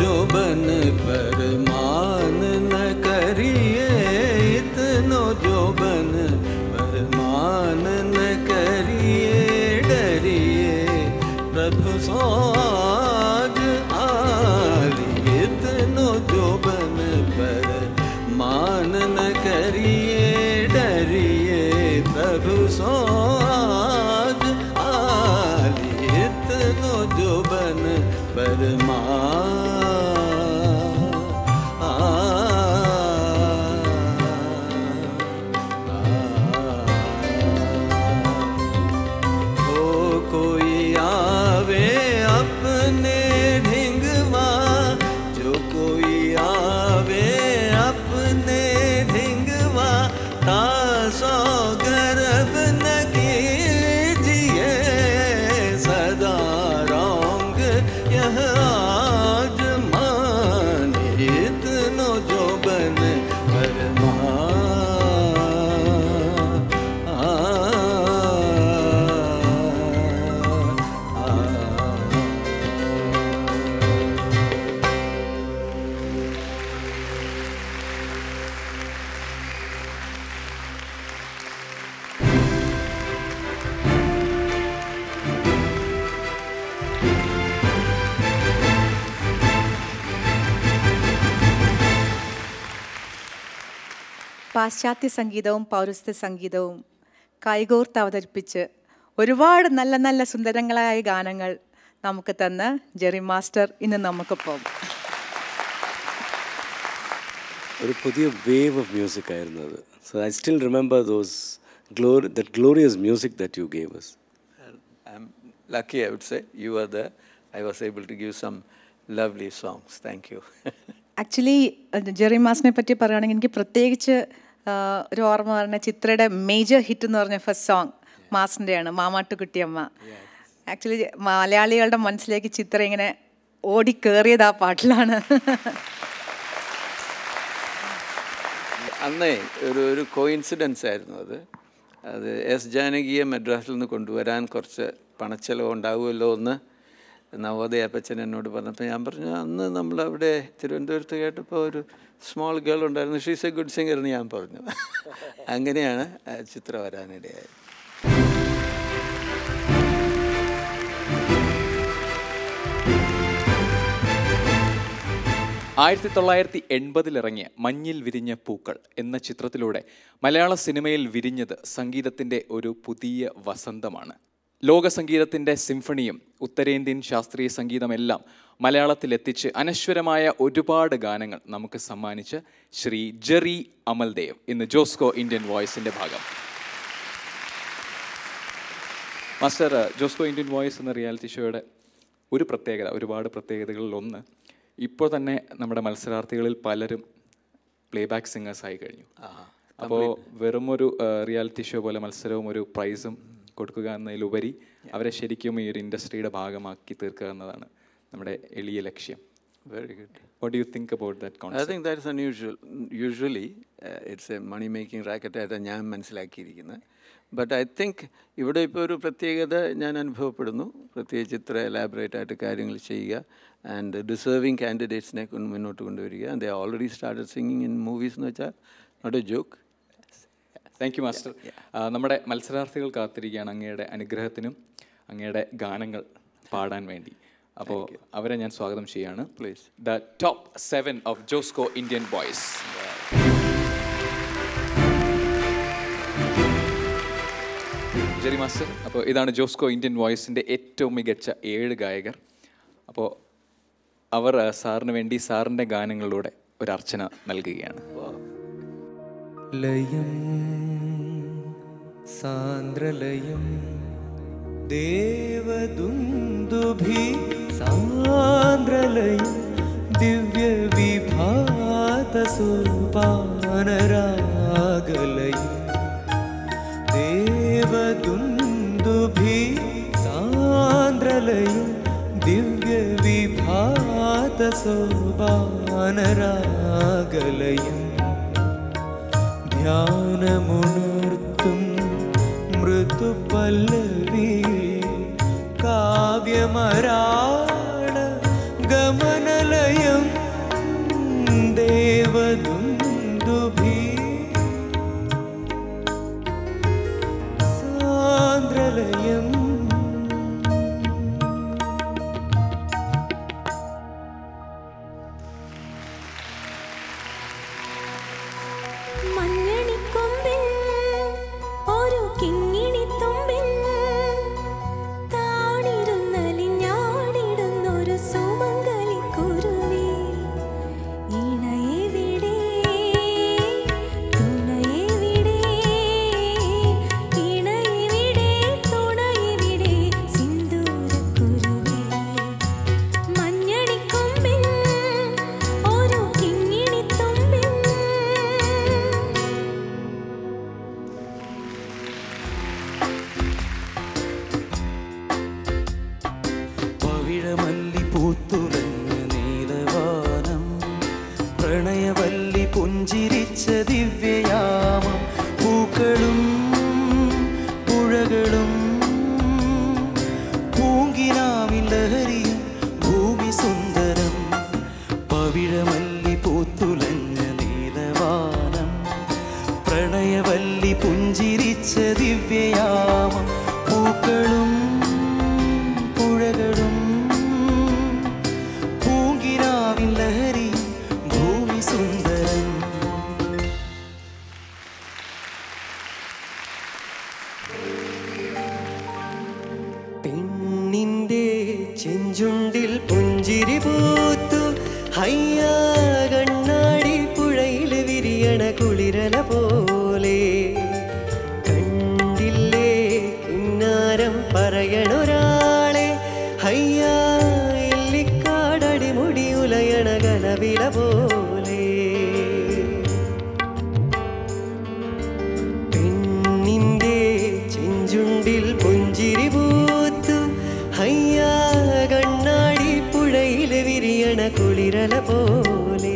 जोबन पर मान न करिए इतनो जोबन पर मान न करिए डरिए प्रभु सोज आली इतनो जोबन पर मान न करिए डरिए प्रभु सोज आली इतनो जोबन पर हो कोई आवे अपने ढिंगवा जो कोई आवे अपने ढिंगवा तासो गर्भ न कीजिए सदा रोंग यह आज मान इतनो जो बन പാശ്ചാത്യ സംഗീതവും പൗരസ്ത്യ സംഗീതവും കൈകോർത്ത് അവതരിപ്പിച്ച് ഒരുപാട് നല്ല നല്ല സുന്ദരങ്ങളായ ഗാനങ്ങൾ നമുക്ക് തന്ന് ജെറി മാസ്റ്റർ ഇന്ന് നമുക്കൊപ്പം ഒരു പുതിയ വേവ് ഓഫ് മ്യൂസിക് ആയിരുന്നു അത് so I still remember those glory that glorious music that you gave us I'm lucky, I would say. You were there. I was able to give some lovely songs. Thank you. Actually Jerry മാസിനെ പറ്റി പറയുകയാണെങ്കിൽ എനിക്ക് പ്രത്യേകിച്ച് ആ, ഒരു ഓർമ്മ പറഞ്ഞ ചിത്രയുടെ major hit എന്ന് പറഞ്ഞ ഫസ്റ്റ് സോങ് മാസിൻ്റെയാണ് മാമാട്ടുകുട്ടിയമ്മ ആക്ച്വലി മലയാളികളുടെ മനസ്സിലേക്ക് ചിത്ര ഇങ്ങനെ ഓടി കയറിയത് ആ പാട്ടിലാണ് അന്നേ ഒരു ഒരു കോയിൻസിഡൻസ് ആയിരുന്നു അത് അത് എസ് ജാനകിയെ മദ്രാസിൽ നിന്ന് കൊണ്ടുവരാൻ കുറച്ച് പണച്ചെലവ് ഉണ്ടാവുമല്ലോ എന്ന് നവോദയ അപ്പച്ചൻ എന്നോട് പറഞ്ഞപ്പോൾ ഞാൻ പറഞ്ഞു അന്ന് നമ്മൾ അവിടെ തിരുവനന്തപുരത്ത് കേട്ടപ്പോൾ ഒരു സ്മോൾ ഗേൾ ഉണ്ടായിരുന്നു ഷീസ് എ ഗുഡ് സിംഗർ എന്ന് ഞാൻ പറഞ്ഞു അങ്ങനെയാണ് ആ ചിത്രം വരാനിടയായത് ആയിരത്തി തൊള്ളായിരത്തി എൺപതിലിറങ്ങിയ മഞ്ഞിൽ വിരിഞ്ഞ പൂക്കൾ എന്ന ചിത്രത്തിലൂടെ മലയാള സിനിമയിൽ വിരിഞ്ഞത് സംഗീതത്തിൻ്റെ ഒരു പുതിയ വസന്തമാണ് ലോക സംഗീതത്തിൻ്റെ സിംഫണിയും ഉത്തരേന്ത്യൻ ശാസ്ത്രീയ സംഗീതമെല്ലാം മലയാളത്തിലെത്തിച്ച് അനശ്വരമായ ഒരുപാട് ഗാനങ്ങൾ നമുക്ക് സമ്മാനിച്ച് ശ്രീ ജെറി അമൽദേവ് ഇന്ന് ജോസ്കോ ഇന്ത്യൻ വോയിസിൻ്റെ ഭാഗം മാസ്റ്റർ ജോസ്കോ ഇന്ത്യൻ വോയിസ് എന്ന റിയാലിറ്റി ഷോയുടെ ഒരു പ്രത്യേകത ഒരുപാട് പ്രത്യേകതകളിൽ ഒന്ന് ഇപ്പോൾ തന്നെ നമ്മുടെ മത്സരാർത്ഥികളിൽ പലരും പ്ലേബാക്ക് സിംഗേഴ്സ് ആയി കഴിഞ്ഞു അപ്പോൾ വെറും ഒരു റിയാലിറ്റി ഷോ പോലെ മത്സരവും ഒരു പ്രൈസും കൊടുക്കുക എന്നതിലുപരി അവരെ ശരിക്കും ഈ ഒരു ഇൻഡസ്ട്രിയുടെ ഭാഗമാക്കി തീർക്കുക എന്നതാണ് നമ്മുടെ എളിയ ലക്ഷ്യം very good what you think about that I concept think that is unusual. Usually, uh, it's a money making racket ആയിട്ടാണ് ഞാൻ മനസ്സിലാക്കിയിരിക്കുന്നത് ബട്ട് ഐ തിങ്ക് ഇവിടെ ഇപ്പോൾ ഒരു പ്രത്യേകത ഞാൻ അനുഭവപ്പെടുന്നു പ്രത്യേകിച്ച് ഇത്ര എലാബറേറ്റ് ആയിട്ട് കാര്യങ്ങൾ ചെയ്യുക ആൻഡ് ഡിസേർവിങ് കാൻഡിഡേറ്റ്സിനെ കൊണ്ട് മുന്നോട്ട് കൊണ്ടുവരിക and they already started singing in movies എന്ന് വെച്ചാൽ not a joke thank you master ആ, നമ്മുടെ മത്സരാർത്ഥികൾ കാത്തിരിക്കുകയാണ് അങ്ങയുടെ അനുഗ്രഹത്തിനും അങ്ങയുടെ ഗാനങ്ങൾ പാടാൻ വേണ്ടി അപ്പോൾ അവരെ ഞാൻ സ്വാഗതം ചെയ്യാണ് Please. The top seven of Josco Indian boys Jerry master അപ്പോൾ ഇതാണ് ജോസ്കോ ഇന്ത്യൻ വോയിസിൻ്റെ ഏറ്റവും മികച്ച ഏഴ് ഗായകർ അപ്പോൾ അവർ ആ, സാറിന് വേണ്ടി സാറിൻ്റെ ഗാനങ്ങളിലൂടെ ഒരു അർച്ചന നൽകുകയാണ് ലയം സാന്ദ്രലയം ദേവദുന്ദുഭി സാന്ദ്രലയം ദിവ്യവിഭാതസോപാനരാഗലയം ദേവദുന്ദുഭി സാന്ദ്രലയം ദിവ്യവിഭാതസോപാനരാഗലയം ധ്യാനമുണർത്തും മൃദുപല്ലവി കാവ്യമരാള ഗമനലയം ദേവദുന്ദുഭി സാന്ദ്രലയം മഞ്ഞണിക്കൊമ്പിൽ ഒരു കിങ്ങിണിത്തുമ്പിൽ താണിരുന്നലിഞ്ഞാടിടുന്നൊരു സുമംഗലിക്കുരുവി ഇണയെവിടെ തുണയെവിടെ ഇണയെവിടെ തുണയെവിടെ സിന്ദൂരക്കുരുവി മഞ്ഞണിക്കൊമ്പിൽ ഒരു കിങ്ങിണിത്തുമ്പിൽ പവിഴമല്ലി പൂത്തുലഞ്ഞ നീലവാനം പ്രണയവല്ലി പുഞ്ചിരിച്ച ദിവ്യയാമം പൂക്കളും പുഴകളും പൂങ്കിനാവിൻ ലഹരിയും ഭൂമി സുന്ദരം പവിഴമല്ലി പൂത്തുലഞ്ഞ നീലവാനം പ്രണയവല്ലി പുഞ്ചിരിച്ച ദിവ്യയാമം പൂക്കളും പുഴകളും പൂങ്കിരാവിൻ ലഹരി ഭൂമി സുന്ദരം പെണ്ണിൻ്റെ ചെഞ്ചുണ്ടിൽ പുഞ്ചിരി പൂത്തു ഹയ്യാ കണ്ണാടി പുഴയിൽ വിരിയണ കുളിരല പോലെ കണ്ടില്ലേ കിന്നാരം പറയണൊരാളെ ഹയ്യാ ഇല്ലിക്കാടടി മുടി ഉലയണ കലവില പോലെ പെണ്ണിൻ്റെ ചെഞ്ചുണ്ടിൽ പുഞ്ചിരി പൂത്തു ഹയ്യാ കണ്ണാടി പുഴയിൽ വിരിയണ കുളിരല പോലെ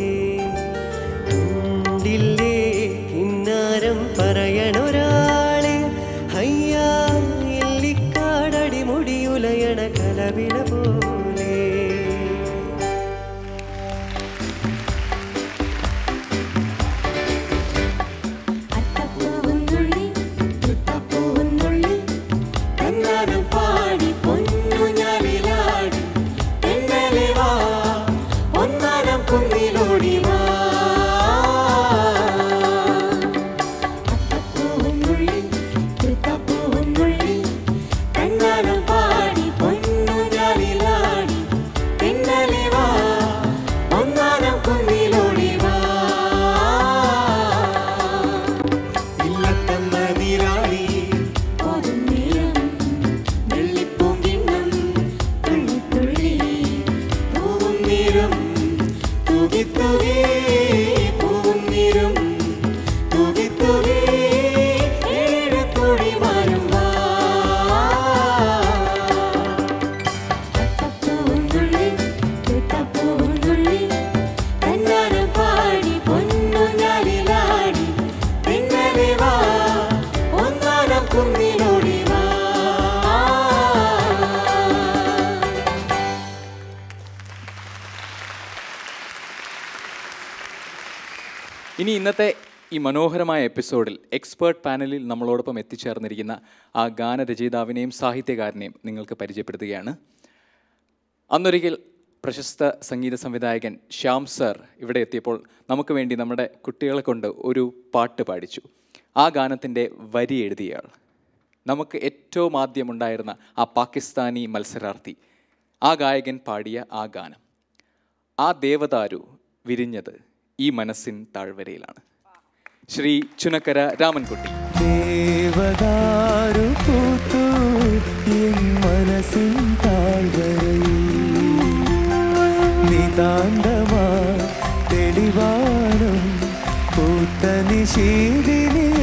കണ്ടില്ലേ കിന്നാരം പറയണൊരാളെ ഹയ്യാ ഇല്ലിക്കാടടി മുടിയുലയണ കലവില പോലെ അത്തപ്പൂവുന്നുള്ളി തൃത്തപ്പൂവുന്നുള്ളി തന്നാനം പാടി പൊന്നുഞ്ഞാലിലാടി തെന്നലെ വാ ഒന്നാനം കുന്നിലോടി വാ അത്തപ്പൂവുന്നുള്ളി തൃത്തപ്പൂവുന്നുള്ളി തന്നാനം പാടി പൊന്നുഞ്ഞാലിലാടി തെന്നലെ വാ ഒന്നാനം കുന്നിലോടി വാ ഇല്ലത്തമ്മ നീരാളി ഓതുന്നേരം വെള്ളിപ്പൂങ്കിണ്ണം തുള്ളി തുള്ളി പൂവും നീരും തൂകി തൂകി പൂവും നീരും തൂകി തൂകി ഏഴ് തോഴിമാരും വാ അത്തപ്പൂവുന്നുള്ളി തൃത്തപ്പൂവുന്നുള്ളി തന്നാനം പാടി പൊന്നുഞ്ഞാലിലാടി പിന്നലെ വാ ഒന്നാനം കുന്നിലോടി വാ ഇനി ഇന്നത്തെ ഈ മനോഹരമായ എപ്പിസോഡിൽ എക്സ്പേർട്ട് പാനലിൽ നമ്മളോടൊപ്പം എത്തിച്ചേർന്നിരിക്കുന്ന ആ ഗാനരചയിതാവിനെയും സാഹിത്യകാരനെയും നിങ്ങൾക്ക് പരിചയപ്പെടുത്തുകയാണ് അന്നൊരിക്കൽ പ്രശസ്ത സംഗീത സംവിധായകൻ ശ്യാം സർ ഇവിടെ എത്തിയപ്പോൾ നമുക്ക് വേണ്ടി നമ്മുടെ കുട്ടികളെ കൊണ്ട് ഒരു പാട്ട് പാടിച്ചു ആ ഗാനത്തിൻ്റെ വരി എഴുതിയയാൾ നമുക്ക് ഏറ്റവും ആദ്യം ഉണ്ടായിരുന്ന ആ പാകിസ്ഥാനി മത്സരാർത്ഥി ആ ഗായകൻ പാടിയ ആ ഗാനം ആ ദേവദാരു വിരിഞ്ഞത് ഈ മനസ്സിൻ താഴ്വരയിലാണ് ശ്രീ ചുനക്കര രാമൻകുട്ടി ദേവദാരു പൂത്തു എൻ മനസ്സിൻ താഴ്വരയിൽ നിതാന്തമാ തെളിവാനും പൂത്ത നിശീലിനിൽ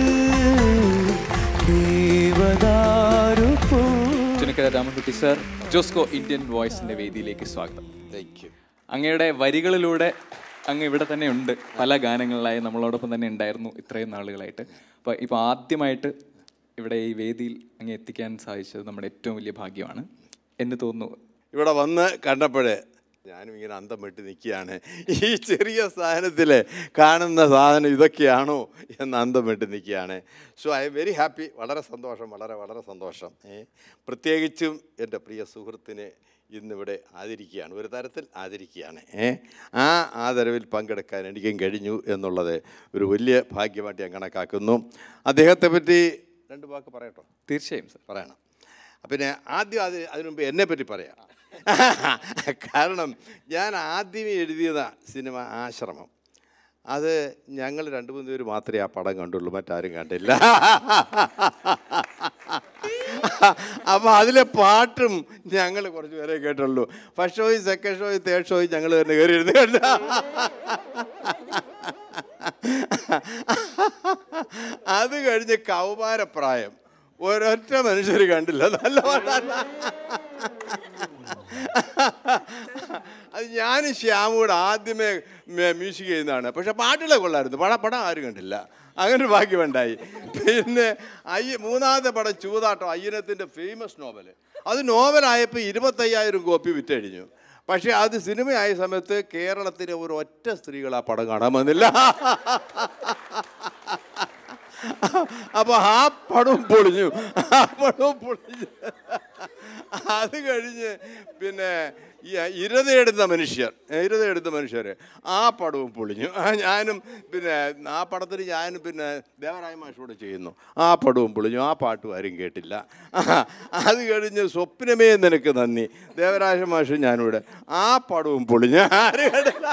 ദേവദാരു പൂ ചുനക്കര രാമൻകുട്ടി സർ ജോസ്കോ ഇന്ത്യൻ വോയിസിന്റെ വേദിയിലേക്ക് സ്വാഗതം അങ്ങയുടെ വരികളിലൂടെ അങ്ങ് ഇവിടെ തന്നെ ഉണ്ട് പല ഗാനങ്ങളിലായി നമ്മളോടൊപ്പം തന്നെ ഉണ്ടായിരുന്നു ഇത്രയും നാളുകളായിട്ട് അപ്പോൾ ഇപ്പോൾ ആദ്യമായിട്ട് ഇവിടെ ഈ വേദിയിൽ അങ്ങ് എത്തിക്കാൻ സാധിച്ചത് നമ്മുടെ ഏറ്റവും വലിയ ഭാഗ്യമാണ് എന്ന് തോന്നുന്നു ഇവിടെ വന്ന് കണ്ടപ്പോഴേ ഞാനും ഇങ്ങനെ അന്തം വിട്ട് നിൽക്കുകയാണ് ഈ ചെറിയ സാധനത്തിൽ കാണുന്ന സാധനം ഇതൊക്കെയാണോ എന്ന് അന്തം വിട്ട് നിൽക്കുകയാണ് so I'm very happy വളരെ സന്തോഷം വളരെ വളരെ സന്തോഷം ഏ പ്രത്യേകിച്ചും എൻ്റെ പ്രിയ സുഹൃത്തിനെ ഇന്നിവിടെ ആദരിക്കുകയാണ് ഒരു തരത്തിൽ ആദരിക്കുകയാണ് ഏ ആ ആദരവിൽ പങ്കെടുക്കാൻ എനിക്കും കഴിഞ്ഞു എന്നുള്ളത് ഒരു വലിയ ഭാഗ്യമായിട്ട് ഞാൻ കണക്കാക്കുന്നു അദ്ദേഹത്തെ പറ്റി രണ്ട് വാക്ക് പറയട്ടോ തീർച്ചയായും സർ പറയണം പിന്നെ ആദ്യം അത് അതിനു മുമ്പ് എന്നെ പറ്റി പറയാം കാരണം ഞാൻ ആദ്യമേ എഴുതിയതാ സിനിമ ആശ്രമം അത് ഞങ്ങൾ രണ്ട് മൂന്ന് പേര് മാത്രമേ ആ പടം കണ്ടുള്ളൂ മറ്റാരും കണ്ടില്ല അപ്പോൾ അതിലെ പാട്ടും ഞങ്ങൾ കുറച്ച് പേരെ കേട്ടുള്ളൂ ഫസ്റ്റ് ഷോയും സെക്കൻഡ് ഷോയും തേർഡ് ഷോയും ഞങ്ങൾ തന്നെ കയറി ഇരുന്ന് കണ്ട അത് കഴിഞ്ഞ് കൗമാരപ്രായം ഒരൊറ്റ മനുഷ്യർ കണ്ടില്ല നല്ല പാട്ടാണ് അത് ഞാനും ശ്യാമൂടെ ആദ്യമേ മേ- മ്യൂസിക് ചെയ്യുന്നതാണ് പക്ഷെ പാട്ടുകളെ കൊള്ളായിരുന്നു പടം പടം ആരും കണ്ടില്ല അങ്ങനെ ഒരു ഭാഗ്യമുണ്ടായി പിന്നെ അയ്യ മൂന്നാമത്തെ പടം ചൂതാട്ടം അയ്യനത്തിൻ്റെ ഫേമസ് നോവൽ അത് നോവലായപ്പോൾ ഇരുപത്തയ്യായിരം കോപ്പി വിറ്റഴിഞ്ഞു പക്ഷേ അത് സിനിമയായ സമയത്ത് കേരളത്തിലെ ഒരു ഒറ്റ സ്ത്രീകൾ ആ പടം കാണാൻ വന്നില്ല അപ്പോൾ ആ പടവും പൊളിഞ്ഞു ആ പടവും പൊളിഞ്ഞു അത് കഴിഞ്ഞ് പിന്നെ ഈ ഇരതയെടുത്ത മനുഷ്യർ ഇരതയെടുത്ത മനുഷ്യർ ആ പടവും പൊളിഞ്ഞു ആ ഞാനും പിന്നെ ആ പടത്തിന് ഞാനും പിന്നെ ദേവരായ മാഷോട് ചെയ്യുന്നു ആ പടവും പൊളിഞ്ഞു ആ പാട്ടും ആരും കേട്ടില്ല അത് കഴിഞ്ഞ് സ്വപ്നമേ നിനക്ക് നന്ദി ദേവരാജ മാഷും ഞാനിവിടെ ആ പടവും പൊളിഞ്ഞു ആരും കേട്ടില്ല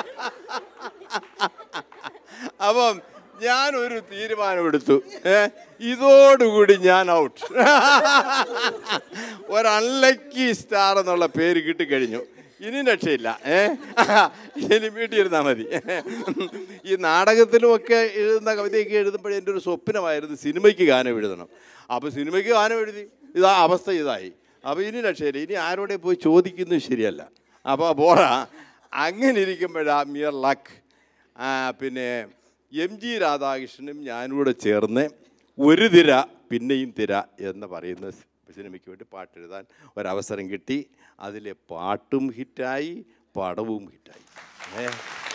അപ്പം ഞാനൊരു തീരുമാനമെടുത്തു ഏ ഇതോടുകൂടി ഞാൻ ഔട്ട് ഒരു അൺലക്കി സ്റ്റാർ എന്നുള്ള പേര് കിട്ടിക്കഴിഞ്ഞു ഇനി രക്ഷയില്ല ഏ ഇനി വീട്ടിൽ ഇരുന്നാൽ മതി ഈ നാടകത്തിലുമൊക്കെ എഴുതുന്ന കവിതയൊക്കെ എഴുതുമ്പോഴേ എൻ്റെ ഒരു സ്വപ്നമായിരുന്നു സിനിമയ്ക്ക് ഗാനം എഴുതണം അപ്പോൾ സിനിമയ്ക്ക് ഗാനം എഴുതി ഇതാ അവസ്ഥ ഇതായി അപ്പോൾ ഇനി രക്ഷയില്ല ഇനി ആരോടെ പോയി ചോദിക്കുന്നത് ശരിയല്ല അപ്പോൾ പോരാ അങ്ങനെ ഇരിക്കുമ്പോഴാ മിയർ ലക്ക് പിന്നെ എം ജി രാധാകൃഷ്ണനും ഞാനും കൂടെ ചേർന്ന് ഒരു തിര പിന്നെയും തിര എന്ന് പറയുന്ന സ് സിനിമയ്ക്ക് വേണ്ടി പാട്ടെഴുതാൻ ഒരവസരം കിട്ടി അതിലെ പാട്ടും ഹിറ്റായി പടവും ഹിറ്റായി ഏ?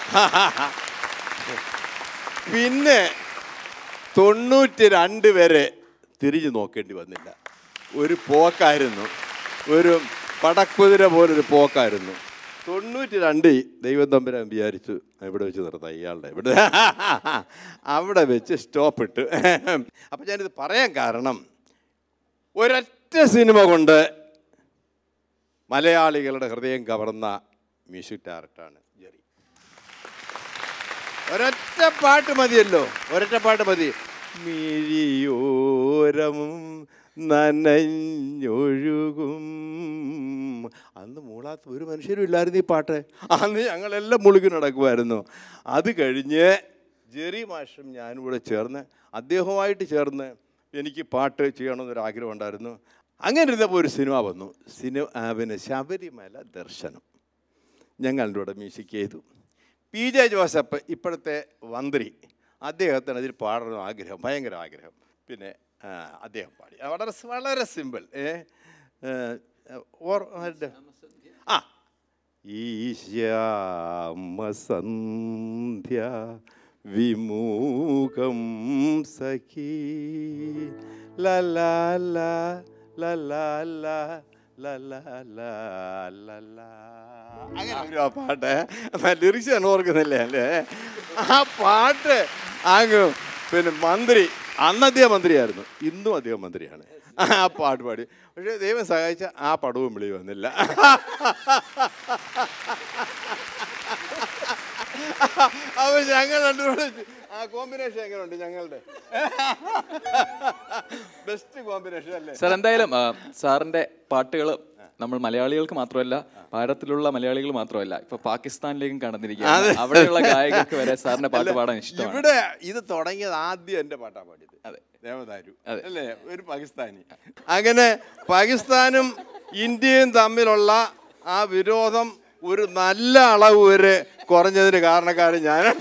പിന്നെ തൊണ്ണൂറ്റി രണ്ട് വരെ തിരിഞ്ഞു നോക്കേണ്ടി വന്നില്ല ഒരു പോക്കായിരുന്നു ഒരു പടക്കുതിര പോലൊരു പോക്കായിരുന്നു തൊണ്ണൂറ്റി രണ്ട് ദൈവം തമ്പുരാൻ വിചാരിച്ചു ഇവിടെ വെച്ച് നിർത്താം ഇയാളുടെ ഇവിടെ അവിടെ വെച്ച് സ്റ്റോപ്പ് ഇട്ട് അപ്പം ഞാനിത് പറയാൻ കാരണം ഒരൊറ്റ സിനിമ കൊണ്ട് മലയാളികളുടെ ഹൃദയം കവർന്ന മ്യൂസിക് ഡയറക്ടറാണ് ജെറി ഒരൊറ്റ പാട്ട് മതിയല്ലോ ഒരൊറ്റ പാട്ട് മതി മിഴിയോരം നനഞ്ഞൊഴുകും അന്ന് മൂളാത്ത ഒരു മനുഷ്യരും ഇല്ലായിരുന്നു ഈ പാട്ട് അന്ന് ഞങ്ങളെല്ലാം മുളുകി നടക്കുമായിരുന്നു അത് കഴിഞ്ഞ് ജെറി മാഷും ഞാനും കൂടെ ചേർന്ന് അദ്ദേഹവുമായിട്ട് ചേർന്ന് എനിക്ക് പാട്ട് ചെയ്യണമെന്നൊരു ആഗ്രഹം ഉണ്ടായിരുന്നു അങ്ങനെ ഇരുന്നപ്പോൾ ഒരു സിനിമ വന്നു സിനിമ ആ, പിന്നെ ശബരിമല ദർശനം ഞങ്ങളുടെ കൂടെ മ്യൂസിക് ചെയ്തു പി ജെ ജോസഫ് ഇപ്പോഴത്തെ മന്ത്രി അദ്ദേഹത്തിന് അതിൽ പാടണം ആഗ്രഹം ഭയങ്കര ആഗ്രഹം പിന്നെ ആ, അദ്ദേഹം പാടി ആ, വളരെ സ് വളരെ സിമ്പിൾ ഏ ഏ, ഓർ ആരുടെ? ആ ഈശ്യാമസന്ധ്യ വിമൂഖം സഖി ലലാല ലലാല ലലാല ലലാ അങ്ങനെ ഒരു ആ പാട്ട് ലിറിക്സ് ഞാൻ ഓർക്കുന്നില്ലേ അല്ലേ ആ പാട്ട് അങ്ങ് പിന്നെ മന്ത്രി അന്ന് അദ്ദേഹം മന്ത്രിയായിരുന്നു ഇന്നും അദ്ദേഹം മന്ത്രിയാണ് ആ പാട്ട് പാടി പക്ഷേ ദൈവം സഹായിച്ച ആ പടവും വിളി വന്നില്ല അപ്പൊ ഞങ്ങൾ രണ്ടുപേരും ആ കോമ്പിനേഷൻ എങ്ങനെയുണ്ട് ഞങ്ങളുടെ ബെസ്റ്റ് കോമ്പിനേഷൻ അല്ലേ സാർ എന്തായാലും ആ, സാറിന്റെ പാട്ടുകൾ നമ്മൾ മലയാളികൾക്ക് മാത്രമല്ല ഭാരതത്തിലുള്ള മലയാളികൾ മാത്രമല്ല ഇപ്പൊ പാകിസ്ഥാനിലേക്കും കടന്നിരിക്കുകയാണ് അവിടെയുള്ള ഗായകർക്ക് വരെ സാറിന്റെ പാട്ട് പാടാൻ ഇഷ്ടമാണ് ഇവിടെ ഇത് തുടങ്ങിയത് ആദ്യം എൻ്റെ പാട്ടാ പാടിയത് അതെ. ദേവദാരു അതെ. അല്ലേ ഒരു പാകിസ്ഥാനി അങ്ങനെ പാകിസ്ഥാനും ഇന്ത്യയും തമ്മിലുള്ള ആ വിരോധം ഒരു നല്ല അളവ് വരെ കുറഞ്ഞതിന് കാരണക്കാരൻ ഞാനാണ്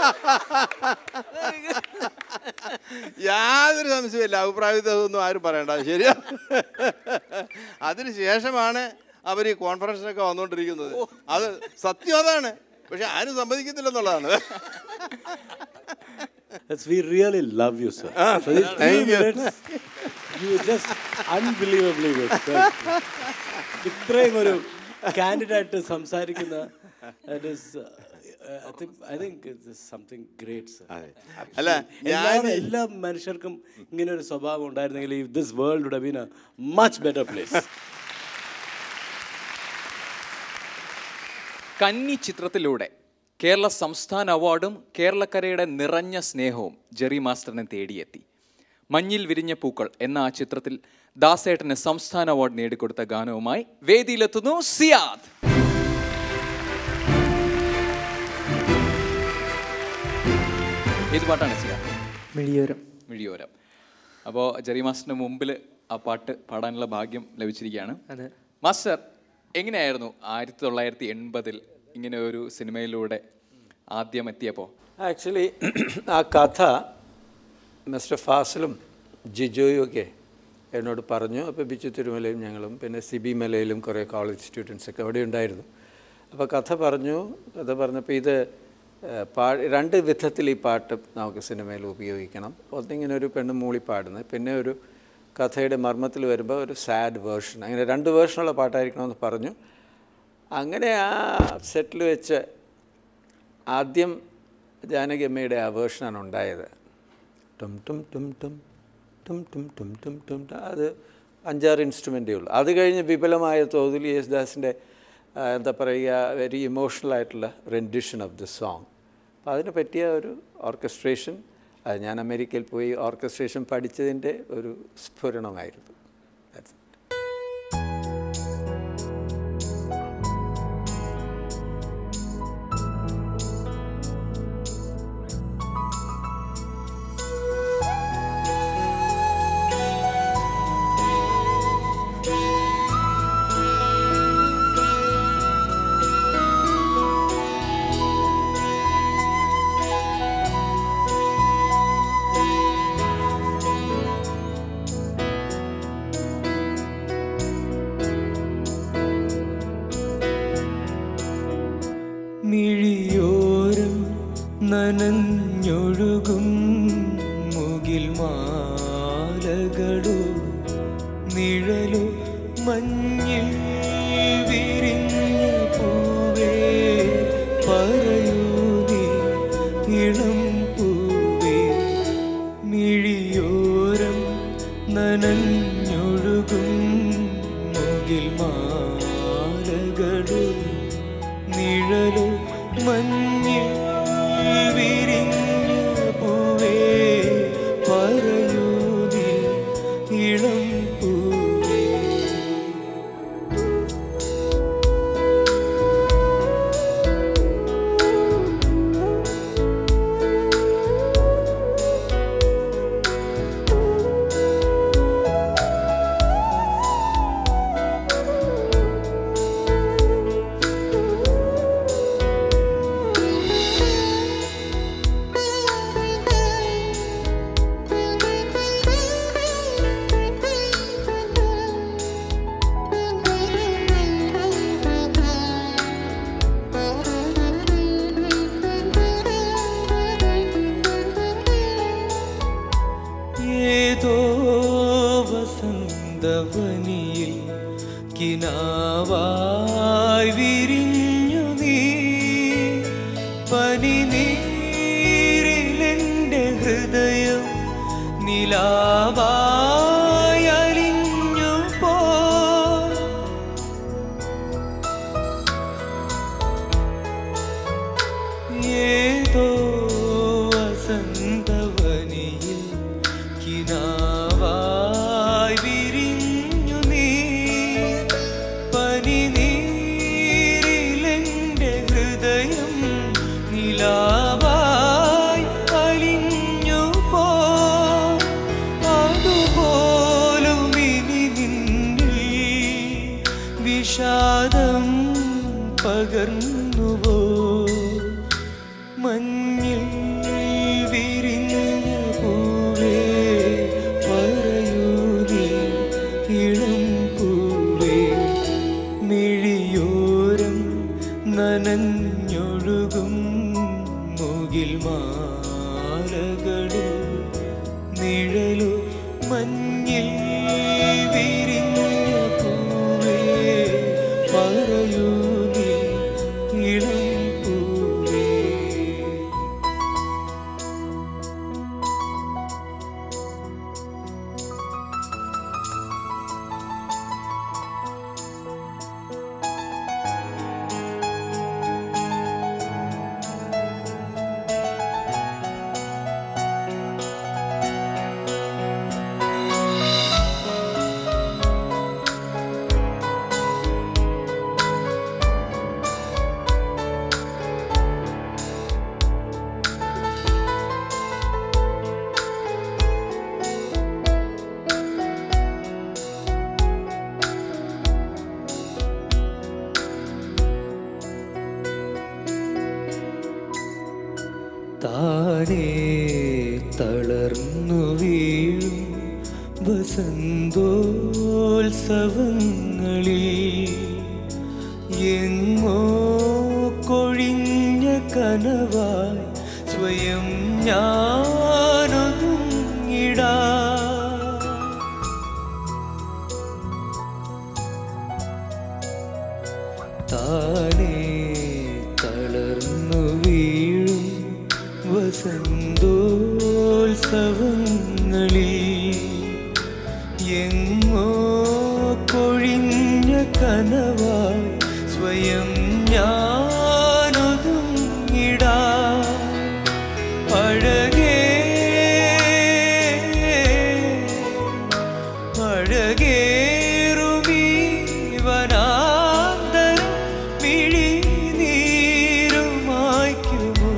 യാതൊരു സംശയമില്ല അഭിപ്രായ വ്യത്യാസമൊന്നും ആരും പറയണ്ട ശരിയാ അതിന് ശേഷമാണ് അവർ ഈ കോൺഫറൻസിനൊക്കെ വന്നുകൊണ്ടിരിക്കുന്നത് അത് സത്യം അതാണ് പക്ഷെ ആരും സമ്മതിക്കത്തില്ലെന്നുള്ളതാണ് That's, we really love you, sir. For these three thank you. minutes, you were just unbelievably good. Thank you. ഇത്രയും ഒരു കാൻഡിഡായിട്ട് സംസാരിക്കുന്ന that is, uh, I think I think it is something great, sir. അല്ല ഞാൻ എല്ലാ എല്ലാ മനുഷ്യർക്കും ഇങ്ങനെ ഒരു സ്വഭാവം ഉണ്ടായിരുന്നെങ്കിൽ this world would been a much better place കന്നി ചിത്രത്തിലൂടെ കേരള സംസ്ഥാന അവാർഡും കേരളക്കരയുടെ നിറഞ്ഞ സ്നേഹവും ജെറി മാസ്റ്ററിനെ തേടിയെത്തി മഞ്ഞിൽ വിരിഞ്ഞ പൂക്കൾ എന്ന ആ ചിത്രത്തിൽ ദാസേട്ടന് സംസ്ഥാന അവാർഡ് നേടിക്കൊടുത്ത ഗാനവുമായി വേദിയിലെത്തുന്നു സിയാദ് ഏത് പാട്ടാണ് സിയാദ് മിഴിയോരം മിഴിയോരം അപ്പോൾ ജെറി മാസ്റ്ററിന് മുമ്പിൽ ആ പാട്ട് പാടാനുള്ള ഭാഗ്യം ലഭിച്ചിരിക്കുകയാണ് അതെ. മാസ്റ്റർ എങ്ങനെയായിരുന്നു ആയിരത്തി തൊള്ളായിരത്തി എൺപതിൽ ഇങ്ങനെ ഒരു സിനിമയിലൂടെ ആദ്യം എത്തിയപ്പോൾ ആക്ച്വലി ആ കഥ മിസ്റ്റർ ഫാസിലും ജിജോയും ഒക്കെ എന്നോട് പറഞ്ഞു അപ്പോൾ ബിച്ചു തിരുമലയും ഞങ്ങളും പിന്നെ സിബി മലയിലും കുറേ കോളേജ് സ്റ്റുഡൻസ് ഒക്കെ അവിടെ ഉണ്ടായിരുന്നു അപ്പോൾ കഥ പറഞ്ഞു കഥ പറഞ്ഞപ്പോൾ ഇത് ഏഹ്, പാ രണ്ട് വിധത്തിൽ ഈ പാട്ട് നമുക്ക് സിനിമയിൽ ഉപയോഗിക്കണം ഒന്നിങ്ങനെ ഒരു പെണ്ണ് മൂളി പാടുന്നത് പിന്നെ ഒരു കഥയുടെ മർമ്മത്തിൽ വരുമ്പോൾ ഒരു സാഡ് വേർഷൻ അങ്ങനെ രണ്ട് വേർഷനുള്ള പാട്ടായിരിക്കണമെന്ന് പറഞ്ഞു അങ്ങനെ ആ സെറ്റിൽ വെച്ച് ആദ്യം ജാനകി അമ്മയുടെ ആ വേർഷനാണ് ഉണ്ടായത് ടും ടും ടും ടും ടും ടും ടും ടും ടും ടും. അത് അഞ്ചാറ് ഇൻസ്ട്രുമെൻറ്റേ ഉള്ളൂ അത് കഴിഞ്ഞ് വിപുലമായ തോതിൽ യേശുദാസിൻ്റെ ആ, എന്താ പറയുക വെരി ഇമോഷണൽ ആയിട്ടുള്ള റെൻഡിഷൻ ഓഫ് ദി സോങ് അപ്പോൾ അതിന് പറ്റിയ ഒരു ഓർക്കസ്ട്രേഷൻ അത് ഞാൻ അമേരിക്കയിൽ പോയി ഓർക്കസ്ട്രേഷൻ പഠിച്ചതിൻ്റെ ഒരു സ്ഫുരണമായിരുന്നു That's it. മിഴിയോരം നനഞ്ഞൊഴുകും മുകിൽ മാലകളോ നിഴലോ മഞ്ഞിൽ വിരിഞ്ഞ പൂവേ പറയൂ നീ ഇളം പൂവേ മിഴിയോരം നനഞ്ഞൊഴുകും മുകിൽ മാലകളോ നിഴലോ മഞ്ഞിൽ വിരിഞ്ഞ പൂവേ പറയൂ നീ ഇളം പൂവേ ഏതോ വസന്തവനിയിൽ കിനാവായി വിരിഞ്ഞു നീ പനിനീരിലെൻ്റെ ഹൃദയം നിലാവായി അലിഞ്ഞു പോ ഏതോ വസന്തവനിയിൽ കിനാവായി വിരിഞ്ഞു നീ പനിനീരിലെൻ്റെ ഹൃദയം നിലാവായി അലിഞ്ഞു പോ അതുപോലും ഇനി നിന്നിൽ വിഷാദം പകർന്നുവോ മഞ്ഞിൽ വിരിഞ്ഞ പൂവേ പറയൂ നീ ഇളം പൂവേ എങ്ങോ കൊഴിഞ്ഞ കനവായി സ്വയം ഞാനൊതുങ്ങിടാ താനേ തളർന്നു വീഴും വസന്തോത്സവങ്ങളിൽ എങ്ങോ കൊഴിഞ്ഞ കനവായി സ്വയം ഞാനൊതുങ്ങിടാ അഴകേ അഴകേറുമീ വനാന്തരം മിഴിനീരുമായ്ക്കുമോ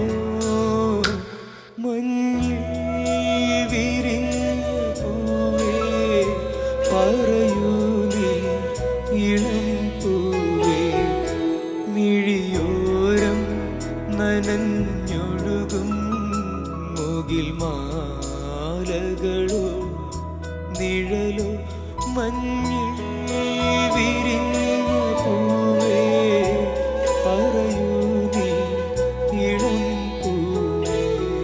മഞ്ഞിൽ വിരിഞ്ഞ പൂവേ പറയൂ നീ ഇളം പൂവേ മിഴിയോരം നനഞ്ഞൊഴുകും മുകിൽ മാലകളോ നിഴലോ മഞ്ഞിൽ വിരിഞ്ഞ പൂവേ പറയൂ നീ ഇളം പൂവേ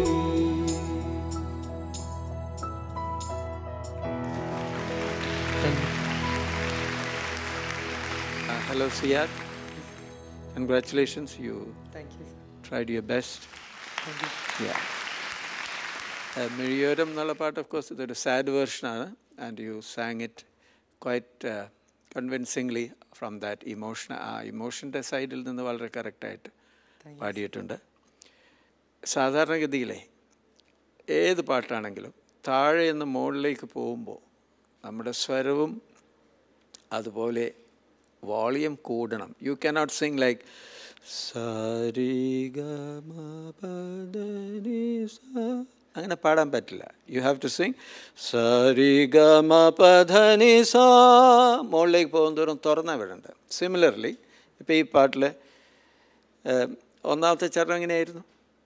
Uh, hello, Siad. Congratulations, you tried your best. Yeah. Uh, Miriyoram എന്നുള്ള പാട്ട് ഓഫ് കോഴ്സ് ഇതൊരു സാഡ് വേർഷനാണ് and you sang it quite convincingly from that emotion ആ ഇമോഷൻ്റെ സൈഡിൽ നിന്ന് വളരെ കറക്റ്റായിട്ട് പാടിയിട്ടുണ്ട് സാധാരണഗതിയിലെ ഏത് പാട്ടാണെങ്കിലും താഴെ നിന്ന് മുകളിലേക്ക് പോകുമ്പോൾ നമ്മുടെ സ്വരവും അതുപോലെ വോളിയം കൂടണം യു കനോട്ട് സിങ് ലൈക്ക് അങ്ങനെ പാടാൻ പറ്റില്ല യു ഹാവ് ടു സിങ് സരി ഗമ പധനി സാ മുകളിലേക്ക് പോകും തോറും തുറന്നാ വിടണ്ട സിമിലർലി ഇപ്പോൾ ഈ പാട്ടിൽ ഒന്നാമത്തെ ചരണം എങ്ങനെയായിരുന്നു